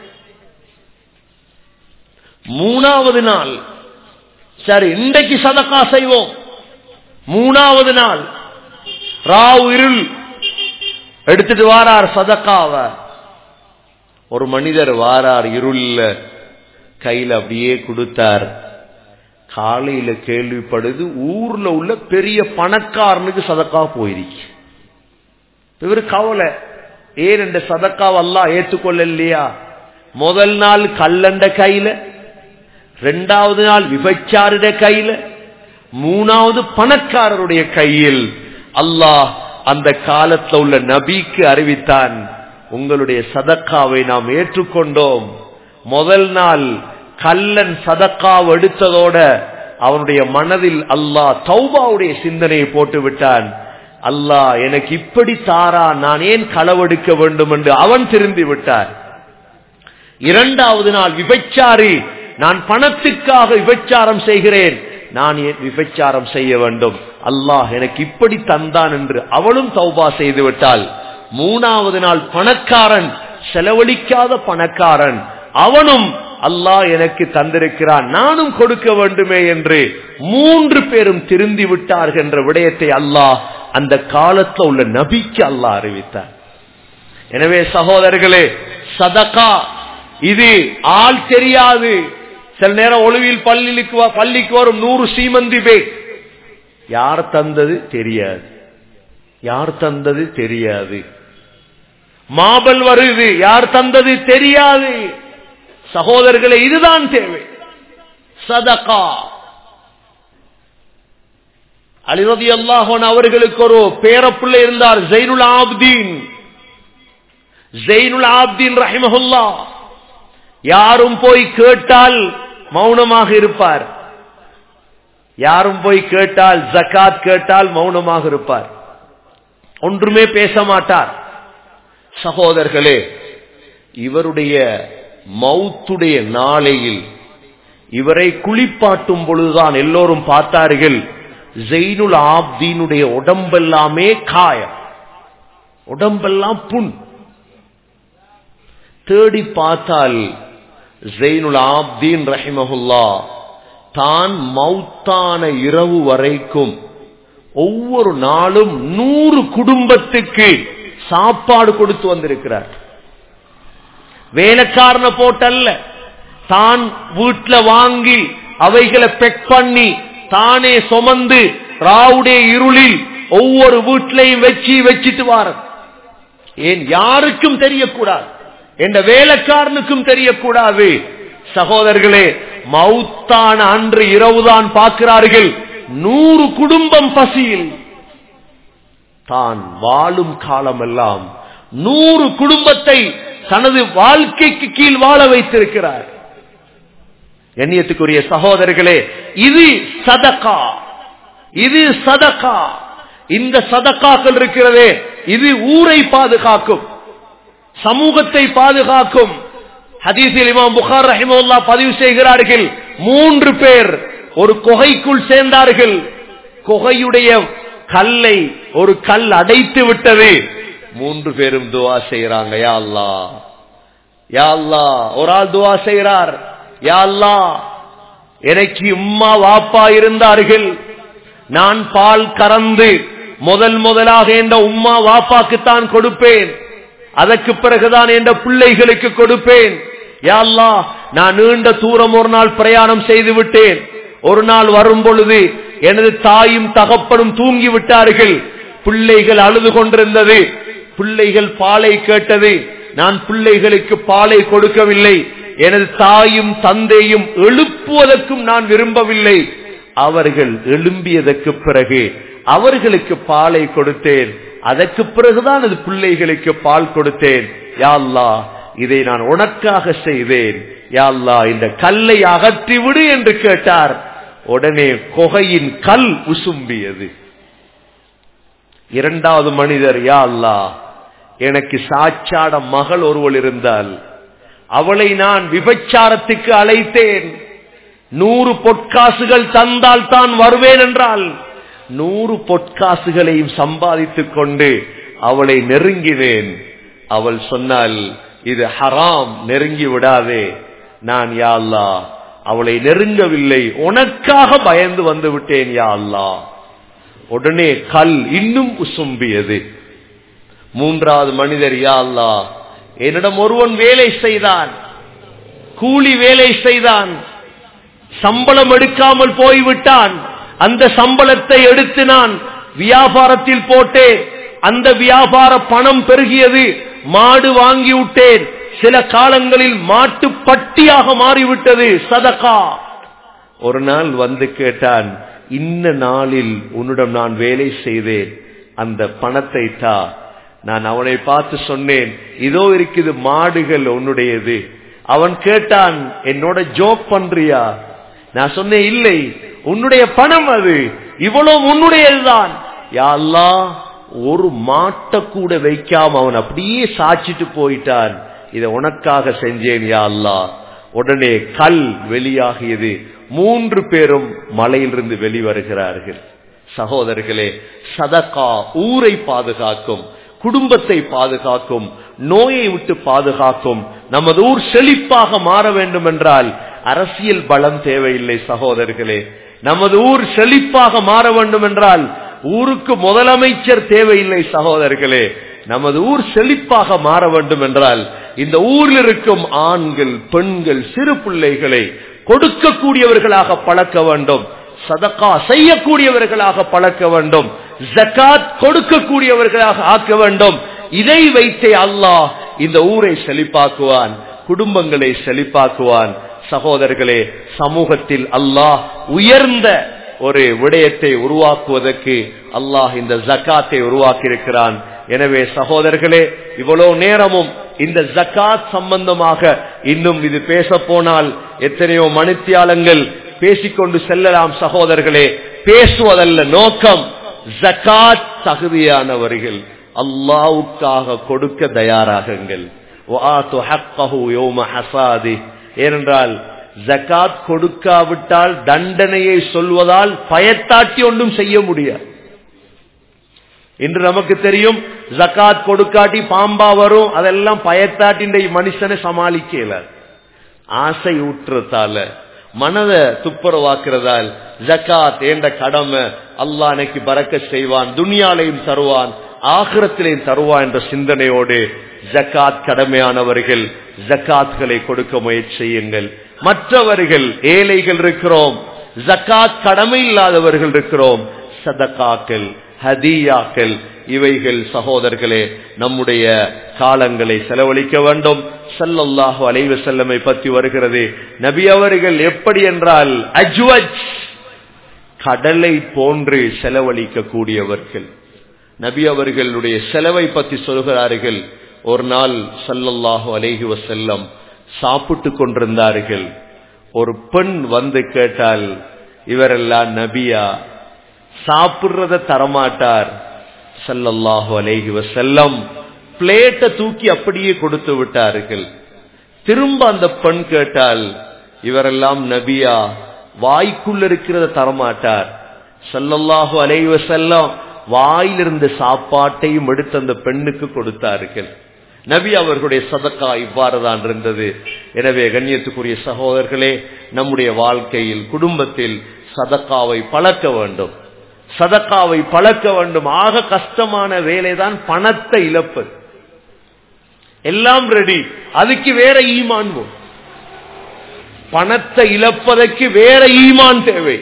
[SPEAKER 1] மூணாவது நாள் சரி இன்றைக்கு சதக்கா செய்வோம் மூணாவது நாள் ராவ் இருள் எடுத்துட்டு வாரார் சதக்காவ ஒரு மனிதர் வாரார் இருள்ல கையில அப்படியே கொடுத்தார் காலையில கேள்விப்படுது ஊர்ல உள்ள பெரிய பணக்காரனுக்கு சதக்கா போயிருக்கு இவரு கவலை ஏன் இந்த சதக்காவெல்லாம் ஏற்றுக்கொள்ள இல்லையா முதல் நாள் கல்லண்ட கையில ரெண்டாவது நாள் விபச்சாருடைய கையில மூணாவது பணக்காரருடைய கையில் அல்லாஹ் அந்த காலத்துல உள்ள நபிக்கு அறிவித்தான் உங்களுடைய சதக்காவை நாம் ஏற்றுக்கொண்டோம் முதல் நாள் கல்லன் சதக்காவை எடுத்ததோட அவனுடைய மனதில் அல்லாஹ் தௌபாவுடைய சிந்தனையை போட்டு விட்டான் அல்லாஹ் எனக்கு இப்படி தாரா நான் ஏன் களவெடுக்க வேண்டும் என்று அவன் திரும்பி விட்டான் இரண்டாவது நாள் விபச்சாரி நான் பணத்துக்காக விபச்சாரம் செய்கிறேன் நான் ஏன் விபச்சாரம் செய்ய வேண்டும் அல்லாஹ் எனக்கு இப்படி தந்தான் என்று அவளும் தௌபா செய்து விட்டாள் மூணாவது நாள் பணக்காரன் செலவழிக்காத பணக்காரன் அவனும் அல்லாஹ் எனக்கு தந்திருக்கிறான் நானும் கொடுக்க வேண்டுமே என்று மூன்று பேரும் திருந்தி விட்டார்கள் என்ற விடயத்தை அல்லாஹ் அந்த காலத்துல உள்ள நபிக்கு அல்லாஹ் அறிவித்தார் எனவே சகோதரர்களே சதகா இது ஆள் தெரியாது சில நேரம் ஒளிவில் பள்ளிக்கு பள்ளிக்கு வரும் நூறு சீமந்தி பே யார் தந்தது தெரியாது யார் தந்தது தெரியாது மாபல் வருது யார் தந்தது தெரியாது சகோதரர்களே இதுதான் தேவை சதகா அலிரதி அல்லாஹன் அவர்களுக்கு ஒரு பேரப்பிள்ளை இருந்தார் ஜெயினுல் ஆப்தீன் ஜெயினுல் ஆப்தீன் ரஹிமஹுல்லா யாரும் போய் கேட்டால் மௌனமாக இருப்பார் யாரும் போய் கேட்டால் ஜக்காத் கேட்டால் மௌனமாக இருப்பார் ஒன்றுமே பேச மாட்டார் சகோதரர்களே இவருடைய மௌத்துடைய நாளையில் இவரை குளிப்பாட்டும் பொழுதுதான் எல்லோரும் பார்த்தார்கள் ஜெயினுல் ஆப்தீனுடைய உடம்பெல்லாமே காயம் உடம்பெல்லாம் புண் தேடி பார்த்தால் ஜெயினுல் ஆப்தீன் ரஹிமஹுல்லா தான் மௌத்தான இரவு வரைக்கும் ஒவ்வொரு நாளும் நூறு குடும்பத்துக்கு சாப்பாடு கொடுத்து வந்திருக்கிறார் வேலைக்காரனை போட்டல்ல தான் வீட்டுல வாங்கி அவைகளை பெக் பண்ணி தானே சுமந்து ராவுடைய இருளில் ஒவ்வொரு வீட்டிலையும் வச்சு வச்சிட்டு வார ஏன் யாருக்கும் தெரியக்கூடாது என்ற வேலைக்காரனுக்கும் தெரியக்கூடாது சகோதரர்களே மௌத்தான அன்று இரவுதான் பார்க்கிறார்கள் நூறு குடும்பம் பசியில் தான் வாழும் காலமெல்லாம் நூறு குடும்பத்தை தனது வாழ்க்கைக்கு கீழ் வாழ வைத்திருக்கிறார் எண்ணியத்துக்குரிய சகோதரர்களே இது சதக்கா இது சதக்கா இந்த சதக்காக்கள் இருக்கிறதே இது ஊரை பாதுகாக்கும் சமூகத்தை பாதுகாக்கும் ஹதீஸில் இமாம் புகார் ரஹிமுல்லா பதிவு செய்கிறார்கள் மூன்று பேர் ஒரு குகைக்குள் சேர்ந்தார்கள் குகையுடைய கல்லை ஒரு கல் அடைத்து விட்டது மூன்று பேரும் துவா செய்யறாங்க யா அல்லா யா அல்லா ஒரு ஆள் துவா செய்கிறார் யா அல்லா எனக்கு உம்மா வாப்பா இருந்தார்கள் நான் பால் கறந்து முதல் முதலாக என்ற உம்மா வாப்பாக்குத்தான் கொடுப்பேன் அதற்கு பிறகுதான் என்ற பிள்ளைகளுக்கு கொடுப்பேன் யா அல்லா நான் நீண்ட தூரம் ஒரு நாள் பிரயாணம் செய்து விட்டேன் ஒரு நாள் வரும் பொழுது எனது தாயும் தகப்பனும் தூங்கி விட்டார்கள் பிள்ளைகள் அழுது கொண்டிருந்தது பிள்ளைகள் பாலை கேட்டது நான் பிள்ளைகளுக்கு பாலை கொடுக்கவில்லை எனது தாயும் தந்தையும் எழுப்புவதற்கும் நான் விரும்பவில்லை அவர்கள் எழும்பியதற்கு பிறகு அவர்களுக்கு பாலை கொடுத்தேன் அதற்கு பிறகுதான் அது பிள்ளைகளுக்கு பால் கொடுத்தேன் யாழ்லா இதை நான் உனக்காக செய்தேன் யாழ்லா இந்த கல்லை அகற்றி விடு என்று கேட்டார் உடனே கொகையின் கல் உசும்பியது இரண்டாவது மனிதர் யா அல்லா எனக்கு சாச்சாட மகள் ஒருவள் இருந்தால் அவளை நான் விபச்சாரத்துக்கு அழைத்தேன் நூறு பொற்காசுகள் தந்தால் தான் வருவேன் என்றால் நூறு பொற்காசுகளையும் சம்பாதித்துக் கொண்டு அவளை நெருங்கினேன் அவள் சொன்னால் இது ஹராம் நெருங்கி விடாதே நான் யா அல்லா அவளை நெருங்கவில்லை உனக்காக பயந்து வந்து விட்டேன் யா அல்லா உடனே கல் இன்னும் உசும்பியது மூன்றாவது மனிதர் யா அல்லா என்னிடம் ஒருவன் வேலை செய்தான் கூலி வேலை செய்தான் சம்பளம் எடுக்காமல் போய்விட்டான் அந்த சம்பளத்தை எடுத்து நான் வியாபாரத்தில் போட்டேன் அந்த வியாபார பணம் பெருகியது மாடு வாங்கி விட்டேன் சில காலங்களில் மாட்டு பட்டியாக மாறிவிட்டது சதகா ஒரு நாள் வந்து கேட்டான் இன்ன நாளில் உன்னிடம் நான் வேலை செய்தேன் அந்த பணத்தை தா நான் அவனை பார்த்து சொன்னேன் இதோ இருக்குது மாடுகள் உன்னுடையது அவன் கேட்டான் என்னோட ஜோக் பண்றியா நான் சொன்னேன் இல்லை உன்னுடைய பணம் அது இவ்வளவு உன்னுடையதுதான் யா அல்லாஹ் ஒரு மாட்டை கூட வைக்காம அவன் அப்படியே சாச்சிட்டு போயிட்டான் இதை உனக்காக செஞ்சேன் யா அல்லாஹ் உடனே கல் வெளியாகியது மூன்று பேரும் மலையிலிருந்து வெளிவருகிறார்கள் சகோதரர்களே சதகா ஊரை பாதுகாக்கும் குடும்பத்தை பாதுகாக்கும் நோயை விட்டு பாதுகாக்கும் நமது ஊர் செழிப்பாக மாற வேண்டும் என்றால் அரசியல் பலம் தேவையில்லை சகோதரர்களே நமது ஊர் செழிப்பாக மாற வேண்டும் என்றால் ஊருக்கு முதலமைச்சர் தேவையில்லை சகோதரர்களே நமது ஊர் செழிப்பாக மாற வேண்டும் என்றால் இந்த ஊரில் இருக்கும் ஆண்கள் பெண்கள் சிறு பிள்ளைகளை கொடுக்கக்கூடியவர்களாக பழக்க வேண்டும் சதக்கா செய்யக்கூடியவர்களாக பழக்க வேண்டும் ஜக்காத் கொடுக்கக்கூடியவர்களாக ஆக்க வேண்டும் இதை வைத்தே அல்லாஹ் இந்த ஊரை செழிப்பாக்குவான் குடும்பங்களை செழிப்பாக்குவான் சகோதரர்களே சமூகத்தில் அல்லாஹ் உயர்ந்த ஒரு விடயத்தை உருவாக்குவதற்கு அல்லாஹ் இந்த ஜக்காத்தை உருவாக்கி இருக்கிறான் எனவே சகோதரர்களே இவ்வளவு நேரமும் இந்த ஜக்காத் சம்பந்தமாக இன்னும் இது பேச போனால் எத்தனையோ மணித்தியாலங்கள் பேசிக்கொண்டு செல்லலாம் சகோதரர்களே பேசுவதல்ல நோக்கம் ஜக்காத் தகுதியானவர்கள் அல்லாவுக்காக கொடுக்க தயாராகுங்கள் ஏனென்றால் ஜக்காத் கொடுக்காவிட்டால் தண்டனையை சொல்வதால் பயத்தாட்டி ஒன்றும் செய்ய முடியாது இன்று நமக்கு தெரியும் ஜக்காத் கொடுக்காட்டி பாம்பா வரும் அதெல்லாம் பயத்தாட்டின்ற மனுஷனை சமாளிக்கல ஆசை ஊற்றுறதால மனதை துப்புரவாக்குறதால் ஜக்காத் என்ற கடமை அல்லாஹ் அன்னைக்கு பறக்க செய்வான் துனியாலையும் தருவான் ஆகிரத்திலையும் தருவான் என்ற சிந்தனையோடு ஜக்காத் கடமையானவர்கள் ஜக்காத்களை கொடுக்க முயற்சி செய்யுங்கள் மற்றவர்கள் ஏழைகள் இருக்கிறோம் ஜக்காத் கடமை இல்லாதவர்கள் இருக்கிறோம் சதக்காக்கள் ஹதியாக்கள் இவைகள் சகோதரர்களே நம்முடைய காலங்களை செலவழிக்க வேண்டும் சல்லல்லாஹு அலைவ செல்லமை பற்றி வருகிறது நபி அவர்கள் எப்படி என்றால் அஜ்வஜ் கடலை போன்று செலவழிக்க கூடியவர்கள் நபி அவர்களுடைய செலவை பற்றி சொல்கிறார்கள் ஒரு நாள் சல்லல்லாஹு அலைஹி வசல்லம் சாப்பிட்டு கொண்டிருந்தார்கள் ஒரு பெண் வந்து கேட்டால் இவரெல்லாம் நபியா சாப்பிடுறத தரமாட்டார் சல்லல்லாஹு அலைஹி வசல்லம் பிளேட்டை தூக்கி அப்படியே கொடுத்து விட்டார்கள் திரும்ப அந்த பெண் கேட்டால் இவரெல்லாம் நபியா வாய்க்குள்ள இருக்கிறத தரமாட்டார் சல்லல்லாஹு அலைஹி வசல்லம் வாயிலிருந்த சாப்பாட்டையும் எடுத்து அந்த பெண்ணுக்கு கொடுத்தார்கள் நபி அவர்களுடைய சதக்கா இவ்வாறு தான் இருந்தது எனவே கண்ணியத்துக்குரிய சகோதரர்களே நம்முடைய வாழ்க்கையில் குடும்பத்தில் சதக்காவை பழக்க வேண்டும் சதக்காவை பழக்க வேண்டும் ஆக கஷ்டமான வேலைதான் பணத்தை இழப்பது எல்லாம் ரெடி அதுக்கு வேற ஈமான் பணத்தை இழப்பதற்கு வேற ஈமான் தேவை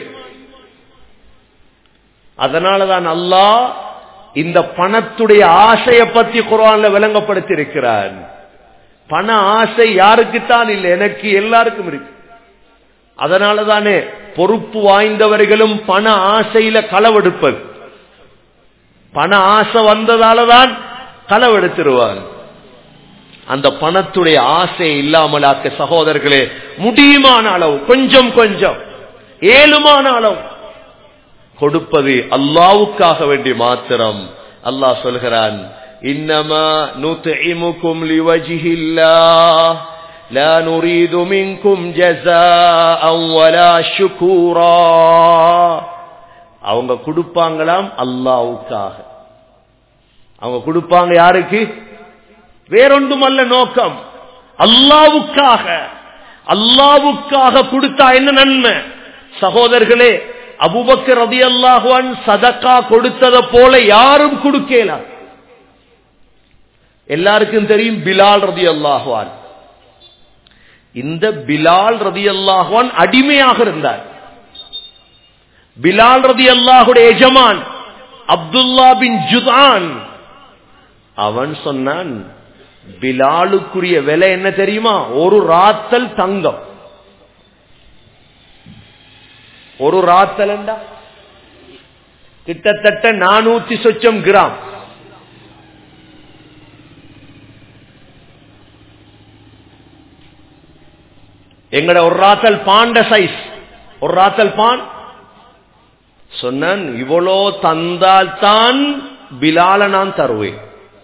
[SPEAKER 1] அதனாலதான் அல்லாஹ் இந்த பணத்துடைய ஆசைய பத்தி குரான்ல விளங்கப்படுத்தி இருக்கிறார் பண ஆசை யாருக்குத்தான் இல்லை எனக்கு எல்லாருக்கும் இருக்கு அதனாலதானே பொறுப்பு வாய்ந்தவர்களும் பண ஆசையில களவெடுப்பது பண ஆசை வந்ததாலதான் களவெடுத்துருவாங்க அந்த பணத்துடைய ஆசை இல்லாமலாக்க சகோதரர்களே முடியுமான அளவு கொஞ்சம் கொஞ்சம் ஏழுமான அளவு கொடுப்பது அல்லாவுக்காக வேண்டி மாத்திரம் அல்லாஹ் சொல்கிறான் إنما نطعمكم لوجه الله لا نريد منكم جزاء ولا شكورا அவங்க கொடுப்பாங்களாம் அல்லாவுக்காக அவங்க கொடுப்பாங்க யாருக்கு வேறொன்றும் அல்ல நோக்கம் அல்லாவுக்காக அல்லாவுக்காக கொடுத்தா என்ன நன்மை சகோதரர்களே அபுபக்கர் ரதி அல்லாஹுவன் சதக்கா கொடுத்ததை போல யாரும் கொடுக்கலாம் எல்லாருக்கும் தெரியும் பிலால் ரதி அல்லாஹுவான் இந்த பிலால் ரதி அல்லாஹுவான் அடிமையாக இருந்தார் பிலால் ரதி அல்லாஹுடைய எஜமான் அப்துல்லா பின் ஜுதான் அவன் சொன்னான் பிலாலுக்குரிய விலை என்ன தெரியுமா ஒரு ராத்தல் தங்கம் ஒரு ராத்தல் கிட்டத்தட்ட நானூத்தி சொச்சம் கிராம் எங்கட ஒரு ராத்தல் பாண்ட சைஸ் ஒரு ராத்தல் பான் சொன்னான் இவ்வளோ தந்தால் தான் பிலால நான் தருவேன்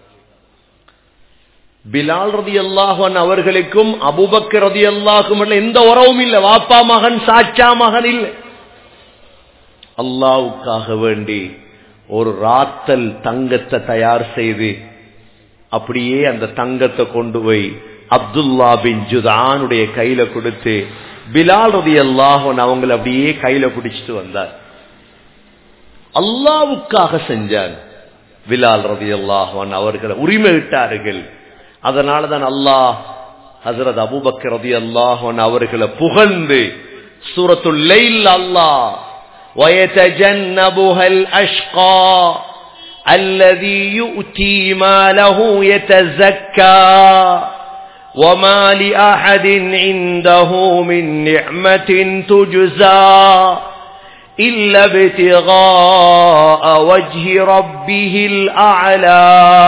[SPEAKER 1] பிலால் ரதி அல்லாஹன் அவர்களுக்கும் அபுபக் ரதி அல்லாஹும் எந்த உறவும் இல்லை வாப்பா மகன் சாச்சா மகன் இல்லை அல்லாவுக்காக வேண்டி ஒரு ராத்தல் தங்கத்தை தயார் செய்து அப்படியே அந்த தங்கத்தை கொண்டு போய் அப்துல்லா பின் ஜுதானுடைய கையில கொடுத்து பிலால் ரதி அல்லாஹன் அவங்களை அப்படியே கையில பிடிச்சிட்டு வந்தார் அல்லாவுக்காக செஞ்சார் பிலால் ரதி அல்லாஹன் அவர்களை உரிமை விட்டார்கள் அதனாலதான் அல்லாஹ் ஹசரத் அபுபக்கர் ரதி அல்லாஹன் அவர்களை புகழ்ந்து சூரத்துல் லைல் அல்லாஹ் ويتجنبها الأشقى الذي يؤتي ماله يتزكى وما لأحد عنده من نعمة تجزى إلا ابتغاء وجه ربه الأعلى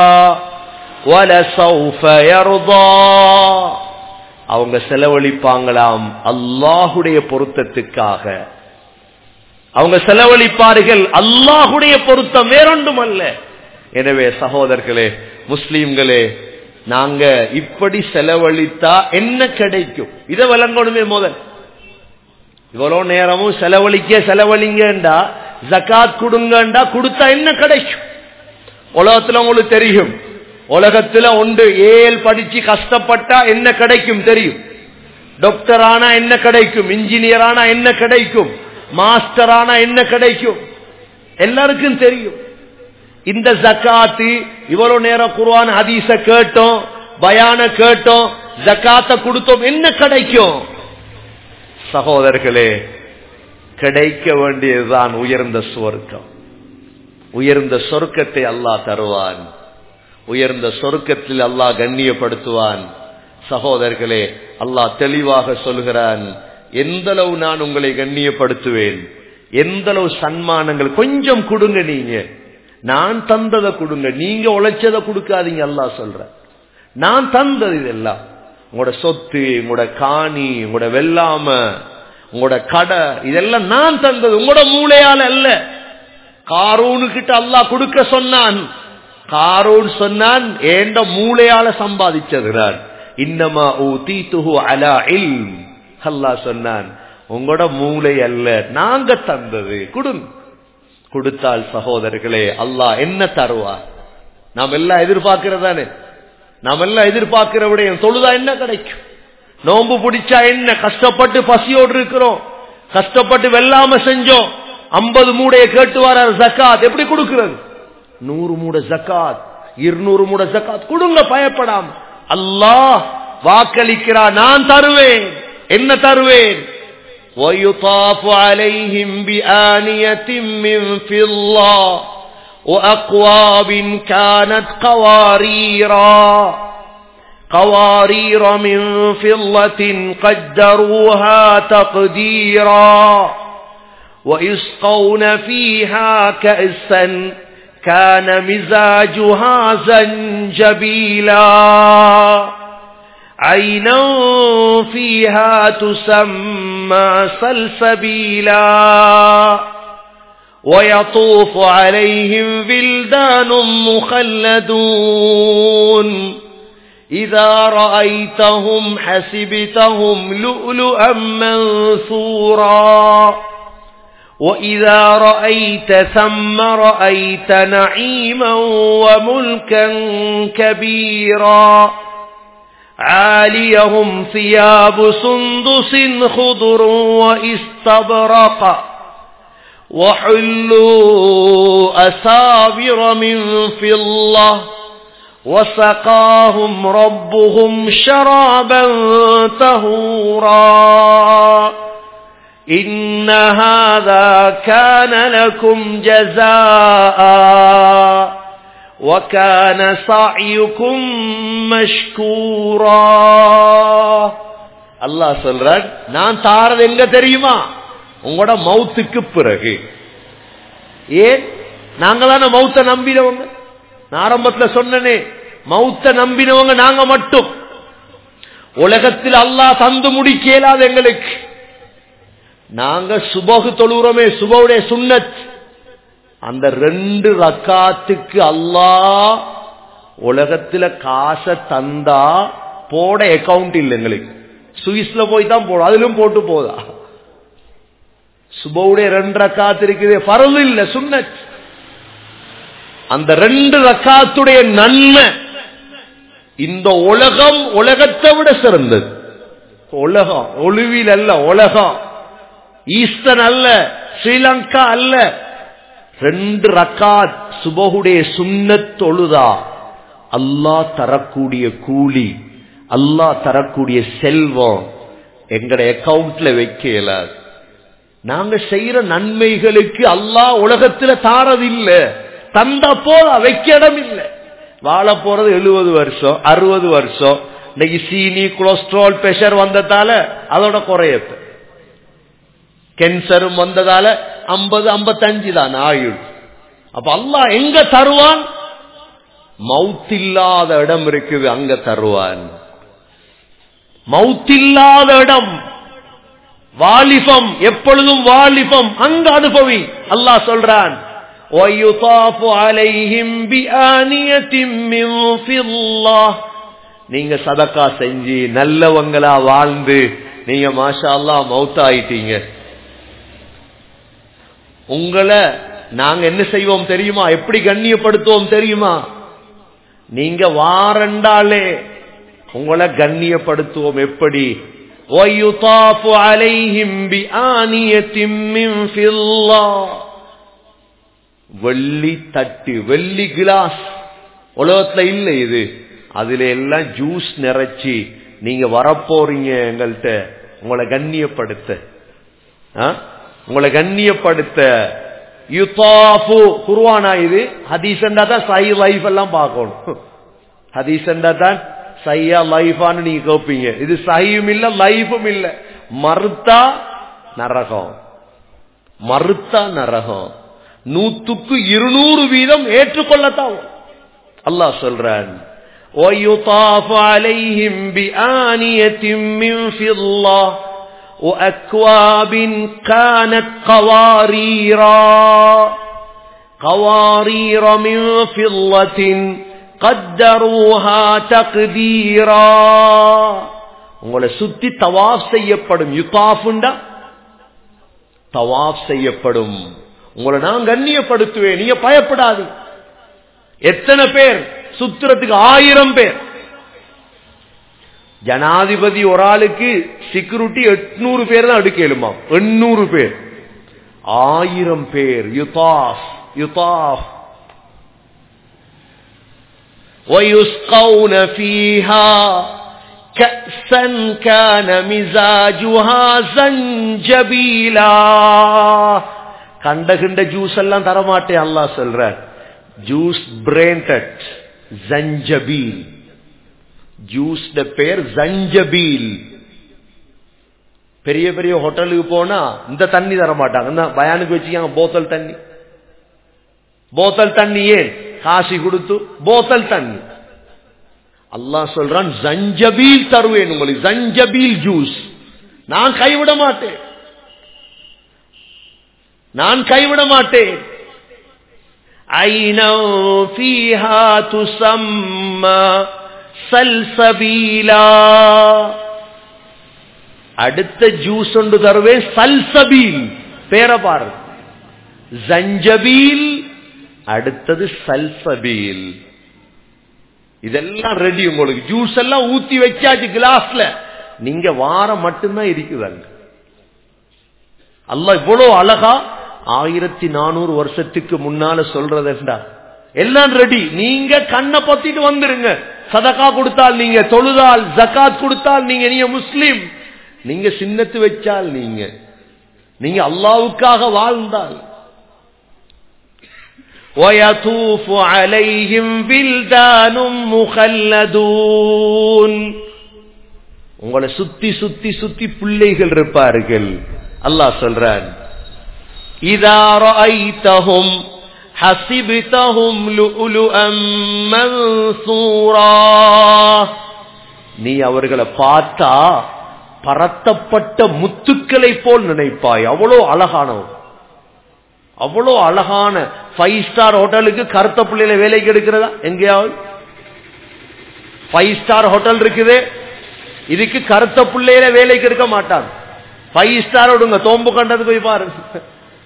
[SPEAKER 1] ولسوف يرضى அவங்க செலவழிப்பாங்களாம் அல்லாஹுடைய பொருத்தத்துக்காக அவங்க செலவழிப்பார்கள் அல்லாஹுடைய பொருத்தம் வேறொன்றும் அல்ல எனவே சகோதரர்களே முஸ்லீம்களே நாங்க இப்படி செலவழித்தா என்ன கிடைக்கும் இதை விளங்கணுமே முதல் இவ்வளவு நேரமும் செலவழிக்க செலவழிங்கண்டா ஜக்காத் கொடுங்கண்டா கொடுத்தா என்ன கிடைக்கும் உலகத்துல உங்களுக்கு தெரியும் உலகத்துல ஒன்று ஏல் படிச்சு கஷ்டப்பட்டா என்ன கிடைக்கும் தெரியும் டாக்டர் ஆனா என்ன கிடைக்கும் இன்ஜினியர் ஆனா என்ன கிடைக்கும் மாஸ்டர் ஆனா என்ன கிடைக்கும் எல்லாருக்கும் தெரியும் இந்த ஜக்காத்து இவ்வளவு நேரம் குருவான ஹதீச கேட்டோம் பயான கேட்டோம் ஜக்காத்த கொடுத்தோம் என்ன கிடைக்கும் சகோதரர்களே கிடைக்க வேண்டியதுதான் உயர்ந்த சொர்க்கம் உயர்ந்த சொர்க்கத்தை அல்லாஹ் தருவான் உயர்ந்த சொர்க்கத்தில் அல்லாஹ் கண்ணியப்படுத்துவான் சகோதரர்களே அல்லாஹ் தெளிவாக சொல்கிறான் எந்த அளவு நான் உங்களை கண்ணியப்படுத்துவேன் எந்த அளவு சன்மானங்கள் கொஞ்சம் கொடுங்க நீங்க நான் தந்ததை கொடுங்க நீங்க உழைச்சதை கொடுக்காதீங்க அல்லா சொல்ற நான் தந்தது இதெல்லாம் உங்களோட சொத்து உங்களோட காணி உங்களோட வெள்ளாம உங்களோட கடை இதெல்லாம் நான் தந்தது உங்களோட மூளையால அல்ல காரூனு கிட்ட அல்லாஹ் கொடுக்க சொன்னான் காரூன் சொன்னான் ஏண்ட மூளையால சம்பாதிச்சது நான் இன்னமா ஊத்தி துஹு அலா இல் அல்லாஹ் சொன்னான் உங்களோட மூளை அல்ல நாங்க தந்தது கொடுங்க கொடுத்தால் சகோதரர்களே அல்லாஹ் என்ன தருவா நாம் எல்லாம் எதிர்பார்க்கிறதானே நாம் எல்லாம் எதிர்பார்க்கிற விடயம் தொழுதா என்ன கிடைக்கும் நோம்பு பிடிச்சா என்ன கஷ்டப்பட்டு பசியோடு இருக்கிறோம் கஷ்டப்பட்டு வெல்லாம செஞ்சோம் ஐம்பது மூடைய கேட்டு வர ஜக்காத் எப்படி கொடுக்கிறது நூறு மூட ஜக்காத் இருநூறு மூட ஜக்காத் கொடுங்க பயப்படாம அல்லாஹ் வாக்களிக்கிறா நான் தருவேன் என்ன தருவேன் ويطاف عليهم بآنية من فضة وأقواب كانت قواريرا قوارير من فضة قدروها تقديرا ويسقون فيها كأسا كان مزاجها زنجبيلا عينا فيها تسمى سلسبيلا ويطوف عليهم ولدان مخلدون إذا رأيتهم حسبتهم لؤلؤا منثورا وإذا رأيت ثم رأيت نعيما وملكا كبيرا عاليهم ثياب سندس خضر واستبرق وحلوا أسابر من فضة وسقاهم ربهم شرابا طهورا إن هذا كان لكم جزاء وكان سعيكم مشكورا அல்லாஹ் சொல்றான் நான் தாரது எங்க தெரியுமா உங்களோட மௌத்துக்கு பிறகு ஏன் நாங்க தானே மௌத்த நம்பினவங்க நான் ஆரம்பத்துல சொன்னனே மௌத்த நம்பினவங்க நாங்க மட்டும் உலகத்தில் அல்லாஹ் தந்து முடிக்க இயலாது எங்களுக்கு நாங்க சுபகு தொழுகிறோமே சுபவுடைய சுண்ணத் அந்த ரெண்டு ரக்காத்துக்கு அல்லாஹ் உலகத்துல காசை தந்தா போட அக்கவுண்ட் இல்லை எங்களுக்கு சுவிஸ்ல போய் தான் போடும் அதிலும் போட்டு போதா சுபவுடைய ரெண்டு ரக்காத்து இருக்குது பரவு இல்ல சுண்ணத் அந்த ரெண்டு ரக்காத்துடைய நன்மை இந்த உலகம் உலகத்தை விட சிறந்தது உலகம் ஒளிவில் அல்ல உலகம் ஈஸ்டர் அல்ல ஸ்ரீலங்கா அல்ல ரெண்டு ரக்காத் சுபகுடைய சுண்ணத் தொழுதா அல்லாஹ் தரக்கூடிய கூலி அல்லாஹ் தரக்கூடிய செல்வம் எங்கட அக்கவுண்ட்ல வைக்க இயலாது நாங்க செய்யற நன்மைகளுக்கு அல்லாஹ் உலகத்துல தாரதில்ல தந்தா போல வைக்க இடம் இல்லை வாழ போறது எழுபது வருஷம் அறுபது வருஷம் இன்னைக்கு சீனி கொலஸ்ட்ரால் பிரஷர் வந்ததால அதோட குறையத்து கேன்சரும் வந்ததால ஐம்பது ஐம்பத்தஞ்சு தான் ஆயுள் அப்ப அல்லாஹ் எங்க தருவான் மவுத்தில்லாத இடம் இருக்குது அங்க தருவான் மவுத்தில்லாத இடம் வாலிபம் எப்பொழுதும் வாலிபம் அங்க அனுபவி அல்லாஹ் சொல்றான் وَيُطَافُ عَلَيْهِمْ بِآنِيَةٍ مِّن فِضَّةٍ நீங்க சதக்கா செஞ்சு நல்லவங்களா வாழ்ந்து நீங்க மாஷா அல்லாஹ் மௌத்தாயிட்டீங்க உங்களை நாங்க என்ன செய்வோம் தெரியுமா எப்படி கண்ணியப்படுத்துவோம் தெரியுமா நீங்க வாரண்டாலே உங்களை கண்ணியப்படுத்துவோம் எப்படி وَيُطَافُ عَلَيْهِمْ بِآنِيَةٍ مِّن فِضَّةٍ வெள்ளி தட்டு வெள்ளி கிளாஸ் உலகத்துல இல்ல இது அதுல எல்லாம் ஜூஸ் நிறைச்சி நீங்க வரப்போறீங்க எங்கள்கிட்ட உங்களை கண்ணியப்படுத்த ஆ? உங்களை கண்ணியப்படுத்த யுத்தாஃபு குருவானா இது ஹதீசண்டா தான் சை லைஃப் எல்லாம் பார்க்கணும் ஹதீசண்டா தான் சையா லைஃபான்னு நீங்க கேட்பீங்க இது சையும் இல்ல லைஃபும் இல்ல மறுத்தா நரகம் மறுத்தா நரகம் நூத்துக்கு இருநூறு வீதம் ஏற்றுக்கொள்ளத்தான் அல்லாஹ் சொல்றான் وَيُطَافُ عَلَيْهِمْ بِآنِيَةٍ مِّن فِضَّةٍ وَأَكْوَابٍ كَانَتْ قَوَارِيرًا قَوَارِيرَ مِن فِضَّةٍ قَدَّرُوهَا تَقْدِيرًا உங்களை சுத்தி தவாஃப் செய்யப்படும் யுதாஃப்ண்டா தவாஃப் செய்யப்படும் உங்களை நான் கண்ணியப்படுத்துவேன் நீங்க பயப்படாது எத்தனை பேர் சுத்துறதுக்கு ஆயிரம் பேர் ஜனாதிபதி ஒரு ஆளுக்கு செக்யூரிட்டி எட்நூறு பேர் தான் எடுக்கலுமா எண்ணூறு பேர் ஆயிரம் பேர் யுதாஃப் யுதாஃப் ويسقون فيها كأسا كان مزاجها زنجبيلا கண்ட கிண்ட ஜூஸ் எல்லாம் தரமாட்டேன் அல்லாஹ் சொல்ற ஜூஸ் பிராண்டட் ஜஞ்சபீல் ஜூஸ் பேர் ஜஞ்சபீல் பெரிய பெரிய ஹோட்டலுக்கு போனா இந்த தண்ணி தர மாட்டாங்க இந்த பயானுக்கு வச்சுக்காங்க போத்தல் தண்ணி போத்தல் தண்ணி ஏன் காசி கொடுத்து போத்தல் தண்ணி அல்லாஹ் சொல்றான் ஜஞ்சபீல் தருவேன் உங்களுக்கு ஜஞ்சபீல் ஜூஸ் நான் கைவிட மாட்டேன் நான் கைவிட மாட்டேன் ஐனோ ஃபீஹா துசம்மா சல்சபீலா அடுத்த ஜூஸ் ஒன்று தருவேன் சல்சபீல் பேரை பாரு ஜஞ்சபீல் அடுத்தது சல்சபீல் இதெல்லாம் ரெடி உங்களுக்கு ஜூஸ் எல்லாம் ஊத்தி வச்சாச்சு கிளாஸ்ல நீங்க வாரம் மட்டும்தான் இருக்குதாங்க அல்ல இவ்வளவு அழகா ஆயிரத்தி நானூறு வருஷத்துக்கு முன்னால சொல்றதுண்டா எல்லாம் ரெடி நீங்க கண்ணை பத்திட்டு வந்துருங்க சதக்கா கொடுத்தால் நீங்க தொழுதால் ஜக்காத் கொடுத்தால் நீங்க நீங்க முஸ்லீம் நீங்க சின்னத்து வச்சால் நீங்க நீங்க அல்லாவுக்காக வாழ்ந்தால் ويطوف عليهم بلدان مخلدون உங்களை சுத்தி சுத்தி சுத்தி பிள்ளைகள் இருப்பார்கள் அல்லாஹ் சொல்றான் இதா ரஅய்தஹும் ஹசிப்தஹும் லுஅலுஅம் மன்சூரா நீ அவர்களை பார்த்தா பரத்தப்பட்ட முத்துக்களை போல் நினைப்பாய் அவ்வளோ அழகானவன் அவ்வளோ அழகான ஃபைவ் ஸ்டார் ஹோட்டலுக்கு கருத்த பிள்ளையில வேலைக்கு எடுக்கிறதா எங்கேயாவது ஃபைவ் ஸ்டார் ஹோட்டல் இருக்குது இதுக்கு கருத்த பிள்ளையில வேலைக்கு எடுக்க மாட்டாங்க ஃபைவ் ஸ்டார் விடுங்க தோம்பு கண்டது போய் பாருங்க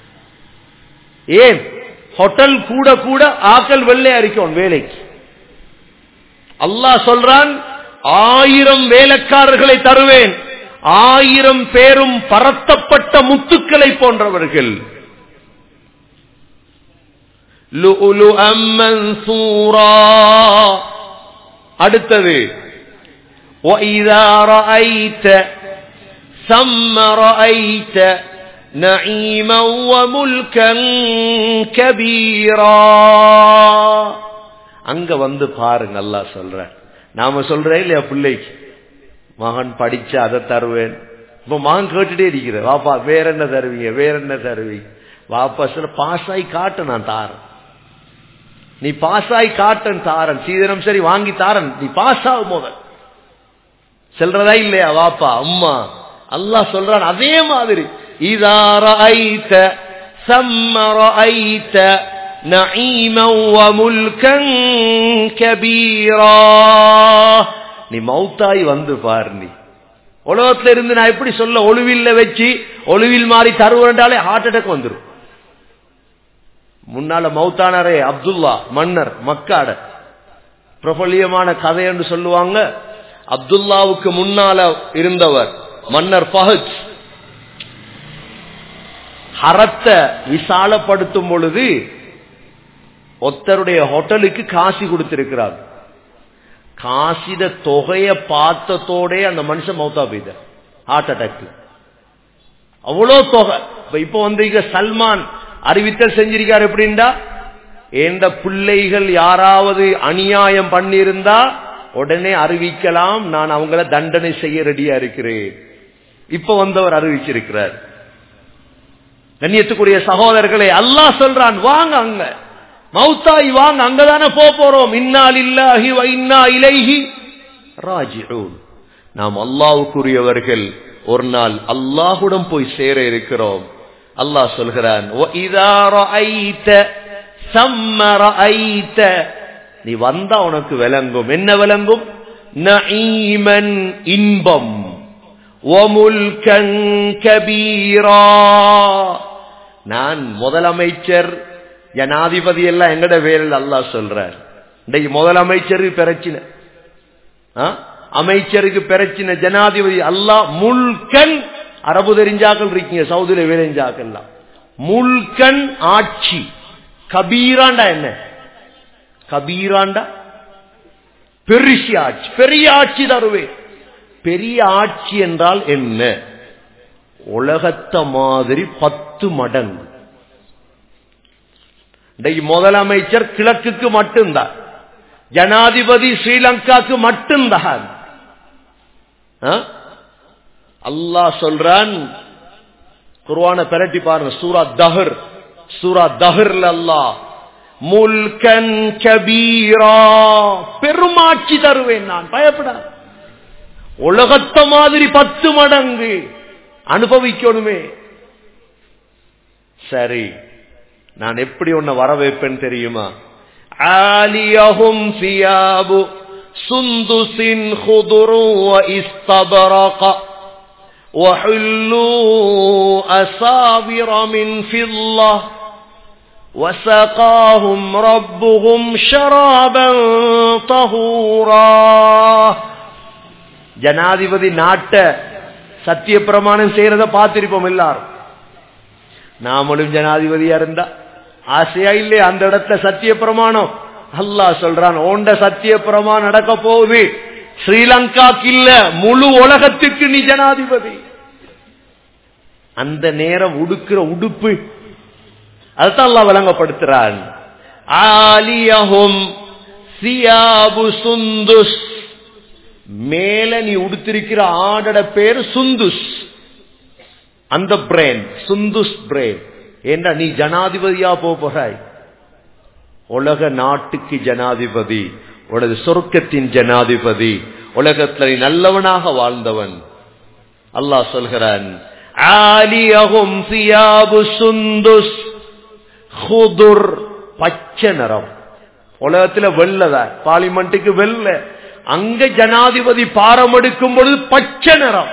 [SPEAKER 1] ஏன் ஹோட்டல் கூட கூட ஆக்கள் வெள்ளை அரிக்கும் வேலைக்கு அல்லாஹ் சொல்றான் ஆயிரம் வேலைக்காரர்களை தருவேன் ஆயிரம் பேரும் பரத்தப்பட்ட முத்துக்களை போன்றவர்கள் لؤلؤا منثورا அடுத்தது وإذا رأيت ثم رأيت نعيما وملكا كبيرا அங்க வந்து பாருங்க அல்லா சொல்ற நாம சொல்றேன் இல்லையா பிள்ளைக்கு மகன் படிச்ச அதை தருவேன் இப்ப மகன் கேட்டுட்டே இருக்கிற வாப்பா வேற என்ன தருவீங்க வேற என்ன தருவீங்க வாப்பா சொல்ல பாஸ் ஆகி காட்டு நான் தாரன் நீ பாஸ் ஆகி காட்டன் தாரன் சீதனம் சரி வாங்கி தாரன் நீ பாஸ் ஆகும் போத செல்றதா இல்லையா வாப்பா அம்மா அல்லாஹ் சொல்றான் அதே மாதிரி இதார ஐத்த சம்மர ஐத்த நஈம முல்கன் கபீரா நீ மௌத்தாய் வந்து பாரு நீ உலகத்துல இருந்து நான் எப்படி சொல்ல ஒளிவில்ல வச்சு ஒளிவில் மாறி தருவேன்டாலே ஹார்ட் அட்டாக் வந்துடும் முன்னால மௌத்தானரே அப்துல்லா மன்னர் மக்காட பிரபலியமான கதை என்று சொல்லுவாங்க அப்துல்லாவுக்கு முன்னால இருந்தவர் மன்னர் பஹத் ஹரத்தை விசாலப்படுத்தும் பொழுது ஒத்தருடைய ஹோட்டலுக்கு காசி கொடுத்திருக்கிறார் காசித தொகைய பார்த்ததோட அந்த மனுஷன் மௌத்தா போயிட்ட ஹார்ட் அட்டாக் அவ்வளோ தொகை இப்ப வந்து இங்க சல்மான் அறிவித்தல் செஞ்சிருக்கார் எப்படின்னா எந்த பிள்ளைகள் யாராவது அநியாயம் பண்ணியிருந்தா உடனே அறிவிக்கலாம் நான் அவங்கள தண்டனை செய்ய ரெடியா இருக்கிறேன் இப்ப வந்தவர் அறிவிச்சிருக்கிறார் கண்ணியத்துக்குரிய சகோதரர்களை அல்லாஹ் சொல்றான் வாங்க அங்க மௌத்தாய் வாங்க அங்கதானே போக போறோம் இன்னால் இல்லாஹி இன்னா இலைஹி ராஜிஊன் நாம் அல்லாவுக்குரியவர்கள் ஒரு நாள் அல்லாஹுடன் போய் சேர இருக்கிறோம் அல்லாஹ் சொல்கிறான் நீ வந்தா உனக்கு விளங்கும் என்ன விளங்கும் நஈமன் இன்பம் நான் முதலமைச்சர் ஜனாதிபதி எல்லாம் எங்கட வேலையில் அல்லாஹ் சொல்றார் இன்றைக்கு முதலமைச்சருக்கு பிரச்சனை அமைச்சருக்கு பிரச்சனை ஜனாதிபதி அல்லாஹ் முல்கன் அரபு தெரிஞ்சாக்கள் இருக்கீங்க சவுதியில வேலைஞ்சாக்கள்லாம் முல்கன் ஆட்சி கபீராண்டா என்ன கபீராண்டா பெருசி ஆட்சி பெரிய ஆட்சி தருவேன் பெரிய ஆட்சி என்றால் என்ன உலகத்த மாதிரி பத்து மடங்கு இன்றைக்கு முதலமைச்சர் கிழக்குக்கு மட்டும்தான் ஜனாதிபதி ஸ்ரீலங்காக்கு மட்டும்தான் அல்லாஹ் சொல்றான் குர்வான பெரட்டி பாருங்க சூரா தஹர் சூரா தஹர்ல அல்லாஹ் முல்கன் கபீரா பெருமாட்சி தருவேன் நான் பயப்பட உலகத்த மாதிரி பத்து மடங்கு அனுபவிக்கணுமே சரி நான் எப்படி உன்னை வர வைப்பேன் தெரியுமா ஆலியஹும் சியாபு சுந்துசின் ஹுதுரு இஸ்தபரக وحلوا أساور من فضة وسقاهم ربهم شرابا طهورا ஜனாதிபதி நாட்ட சத்திய பிரமாணம் செய்யறத பார்த்திருப்போம் எல்லாரும் நாமளும் ஜனாதிபதியா இருந்தா ஆசையா இல்லையா அந்த இடத்துல சத்திய பிரமாணம் அல்லாஹ் சொல்றான் ஓண்ட சத்திய பிரமாணம் நடக்க போகுது ஸ்ரீலங்காக்கு இல்ல முழு உலகத்துக்கு நீ ஜனாதிபதி அந்த நேரம் உடுக்கிற உடுப்பு அதுதான் அல்லா விளங்கப்படுத்துறான் ஆலியஹும் சியாபு சுந்துஸ் மேல நீ உடுத்திருக்கிற ஆடோட பேரு சுந்துஸ் அந்த பிரெயின் சுந்துஸ் பிரெயின் ஏண்டா நீ ஜனாதிபதியா போறாய் உலக நாட்டுக்கு ஜனாதிபதி உனது சொர்க்கத்தின் ஜனாதிபதி உலகத்துல நீ நல்லவனாக வாழ்ந்தவன் அல்லாஹ் சொல்கிறான் ஆலியகும் சியாபு சுந்துஸ் ஹுதுர் பச்சை நிறம் உலகத்துல வெள்ளதான் பார்லிமெண்ட்டுக்கு வெள்ள அங்க ஜனாதிபதி பாரம் எடுக்கும் பொழுது பச்சை நிறம்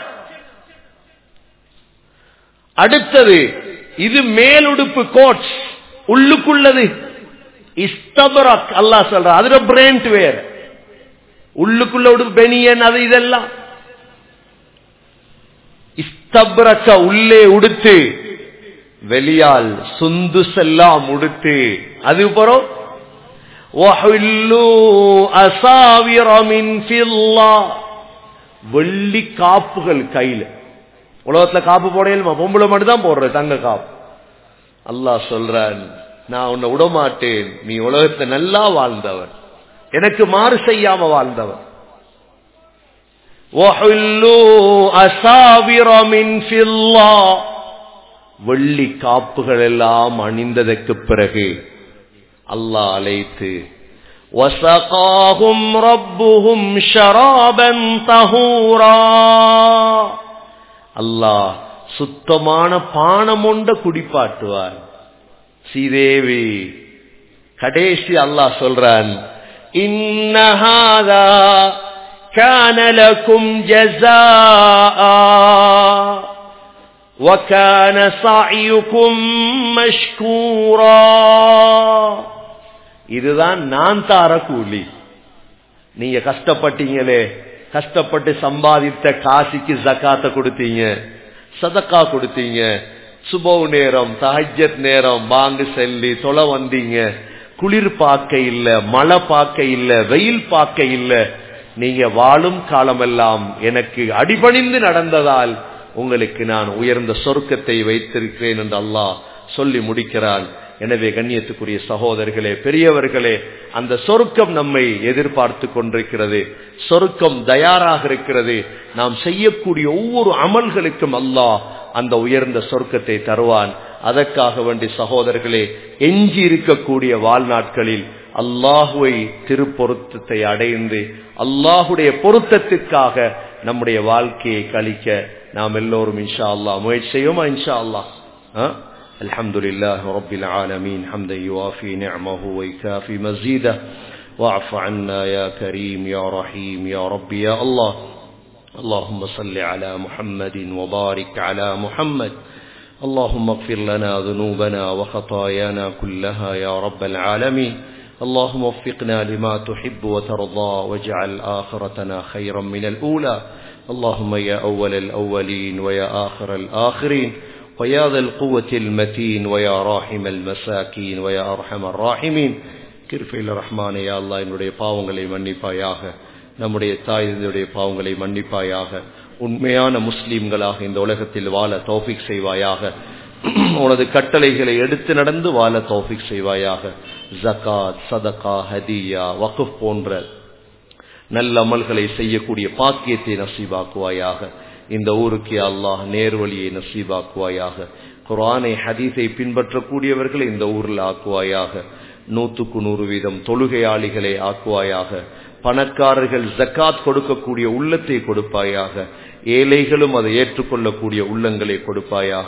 [SPEAKER 1] அடுத்தது இது மேலுடுப்பு கோட்ஸ் உள்ளுக்குள்ளது இஸ்தபரக் அல்லா சொல்ற அதுல பிரெண்ட் வேற உள்ளுக்குள்ள உடுப்பு பெனியன் அது இதெல்லாம் இஸ்தபரக்க உள்ளே உடுத்து வெளியால் சுந்துஸ் எல்லாம் உடுத்து அது பிறகு வெள்ளி காப்புகள் கையில உலகத்துல காப்பு போடையிலுமா பொம்பளை மட்டும் தான் போடுற தங்க காப்பு அல்லாஹ் சொல்றான் நான் உன்னை விடமாட்டேன் நீ உலகத்தை நல்லா வாழ்ந்தவன் எனக்கு மாறு செய்யாம வாழ்ந்தவன் வெள்ளி காப்புகள் எல்லாம் அணிந்ததற்கு பிறகு அல்லாஹ் அழைத்து وسقاهم ربهم شرابا طهورا அல்லாஹ் சுத்தமான பானம் ஒன்ற குடிப்பாட்டுவார் சீதேவி கடைசி அல்லாஹ் சொல்றான் இன்னஹாதா كان لكم جزاء وكان سعيكم مشكورا இதுதான் நான் தார கூலி நீங்க கஷ்டப்பட்டீங்களே கஷ்டப்பட்டு சம்பாதித்த காசிக்கு ஜக்காத்த கொடுத்தீங்க சதக்கா கொடுத்தீங்க சுபவ் நேரம் தஹஜத் நேரம் வாங்கு செல்லி தொலை வந்தீங்க குளிர் பார்க்க இல்ல மழை பார்க்க இல்ல வெயில் பார்க்க இல்ல நீங்க வாழும் காலமெல்லாம் எனக்கு அடிபணிந்து நடந்ததால் உங்களுக்கு நான் உயர்ந்த சொர்க்கத்தை வைத்திருக்கிறேன் என்று அல்லாஹ் சொல்லி முடிக்கிறான் எனவே கண்ணியத்துக்குரிய சகோதரர்களே பெரியவர்களே அந்த சொருக்கம் நம்மை எதிர்பார்த்து கொண்டிருக்கிறது சொருக்கம் தயாராக இருக்கிறது நாம் செய்யக்கூடிய ஒவ்வொரு அமல்களுக்கும் அல்லாஹ் அந்த உயர்ந்த சொர்க்கத்தை தருவான் அதற்காக வேண்டி சகோதரர்களே எஞ்சி இருக்கக்கூடிய வாழ்நாட்களில் அல்லாஹுவை திருப்பொருத்தத்தை அடைந்து அல்லாஹுடைய பொருத்தத்திற்காக நம்முடைய வாழ்க்கையை கழிக்க நாம் எல்லோரும் இன்ஷா அல்லாஹ் முயற்சி செய்வோமா இன்ஷா அல்லாஹ் الحمد لله رب العالمين حمدا يوافي نعمه ويكافي مزيده واعف عنا يا كريم يا رحيم يا رب يا الله اللهم صل على محمد وبارك على محمد اللهم اغفر لنا ذنوبنا وخطايانا كلها يا رب العالمين اللهم وفقنا لما تحب وترضى واجعل آخرتنا خيرا من الأولى اللهم يا أول الأولين ويا آخر الآخرين ويا ذا القوة المتين ويا راحم المساكين ويا أرحم الراحمين கிருஃபையில் ரஹ்மானே யா அல்லா என்னுடைய பாவங்களை மன்னிப்பாயாக நம்முடைய தாயினுடைய பாவங்களை மன்னிப்பாயாக உண்மையான முஸ்லீம்களாக இந்த உலகத்தில் வாழ தௌஃபிக் செய்வாயாக உனது கட்டளைகளை எடுத்து நடந்து வாழ தௌஃபிக் செய்வாயாக ஜகாத் சதகா ஹதியா வகுப் போன்ற நல்ல அமல்களை செய்யக்கூடிய பாக்கியத்தை நசீபாக்குவாயாக இந்த ஊருக்கு அல்லாஹ் நேர்வழியை நசீபாக்குவாயாக குரானை ஹதீஸை பின்பற்றக்கூடியவர்களை இந்த ஊரில் ஆக்குவாயாக நூத்துக்கு நூறு வீதம் தொழுகையாளிகளை ஆக்குவாயாக பணக்காரர்கள் ஜக்காத் கொடுக்கக்கூடிய உள்ளத்தை கொடுப்பாயாக ஏழைகளும் அதை ஏற்றுக்கொள்ளக்கூடிய உள்ளங்களை கொடுப்பாயாக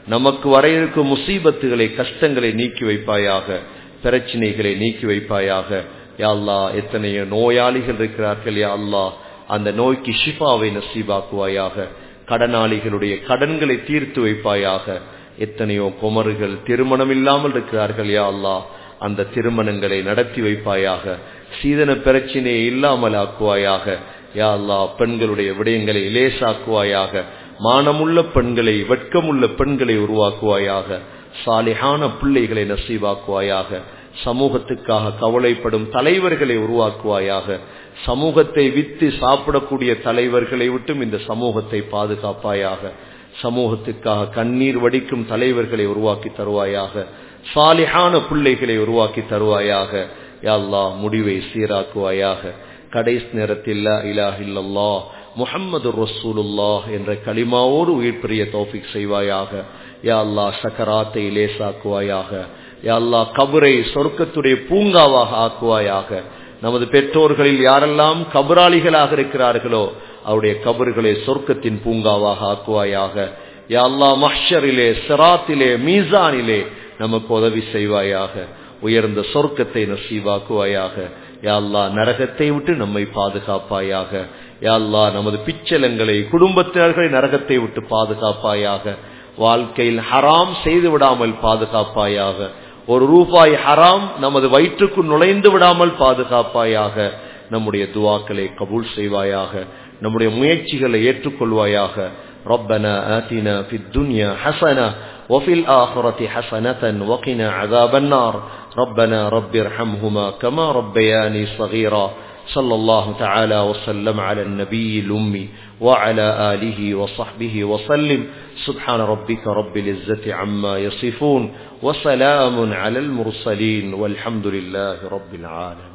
[SPEAKER 1] நமக்கு வர இருக்கும் முசீபத்துகளை கஷ்டங்களை நீக்கி வைப்பாயாக பிரச்சனைகளை நீக்கி வைப்பாயாக யா அல்லா எத்தனையோ நோயாளிகள் இருக்கிறார்கள் யா அல்லா அந்த நோய்க்கு ஷிஃபாவை நசீபாக்குவாயாக கடனாளிகளுடைய கடன்களை தீர்த்து வைப்பாயாக எத்தனையோ குமர்கள் திருமணம் இல்லாமல் இருக்கிறார்கள் யா அல்லா அந்த திருமணங்களை நடத்தி வைப்பாயாக சீதன பிரச்சனையை இல்லாமல் ஆக்குவாயாக யா அல்லா பெண்களுடைய விடயங்களை லேசாக்குவாயாக மானமுள்ள பெண்களை வெட்கமுள்ள பெண்களை உருவாக்குவாயாக சாலிஹான பிள்ளைகளை நசீவாக்குவாயாக சமூகத்துக்காக கவலைப்படும் தலைவர்களை உருவாக்குவாயாக சமூகத்தை வித்து சாப்பிடக்கூடிய தலைவர்களை விட்டும் இந்த சமூகத்தை பாதுகாப்பாயாக சமூகத்துக்காக கண்ணீர் வடிக்கும் தலைவர்களை உருவாக்கி தருவாயாக சாலிஹான பிள்ளைகளை உருவாக்கி தருவாயாக யாழ்லா முடிவை சீராக்குவாயாக கடைசி நேரத்தில் இலாஹில்லா முஹம்மது ரசூலுல்லா என்ற களிமாவோடு உயிர் பெரிய தோஃபிக் செய்வாயாக யா அல்லா சக்கராத்தை லேசாக்குவாயாக யா அல்லா கபரை சொர்க்கத்துடைய பூங்காவாக ஆக்குவாயாக நமது பெற்றோர்களில் யாரெல்லாம் கபராளிகளாக இருக்கிறார்களோ அவருடைய கபர்களை சொர்க்கத்தின் பூங்காவாக ஆக்குவாயாக யா அல்லா மஹ்ஷரிலே சிராத்திலே மீசானிலே நமக்கு உதவி செய்வாயாக உயர்ந்த சொர்க்கத்தை நசீவாக்குவாயாக யா அல்லா நரகத்தை விட்டு நம்மை பாதுகாப்பாயாக யா அல்லா நமது பிச்சலங்களை குடும்பத்தினர்களை நரகத்தை விட்டு பாதுகாப்பாயாக வாழ்க்கையில் ஹராம் செய்து விடாமல் பாதுகாப்பாயாக ஒரு ரூபாய் ஹராம் நமது வயிற்றுக்குள் நுழைந்து விடாமல் பாதுகாப்பாயாக நம்முடைய துவாக்களை கபூல் செய்வாயாக நம்முடைய முயற்சிகளை ஏற்றுக்கொள்வாயாக ربنا آتنا في الدنيا حسنة وفي الآخرة حسنة وقنا عذاب النار ربنا رب ارحمهما كما ربياني صغيرا صلى الله تعالى وسلم على النبي الأمي وعلى آله وصحبه وسلم سبحان ربك رب العزة عما يصفون وسلام على المرسلين والحمد لله رب العالمين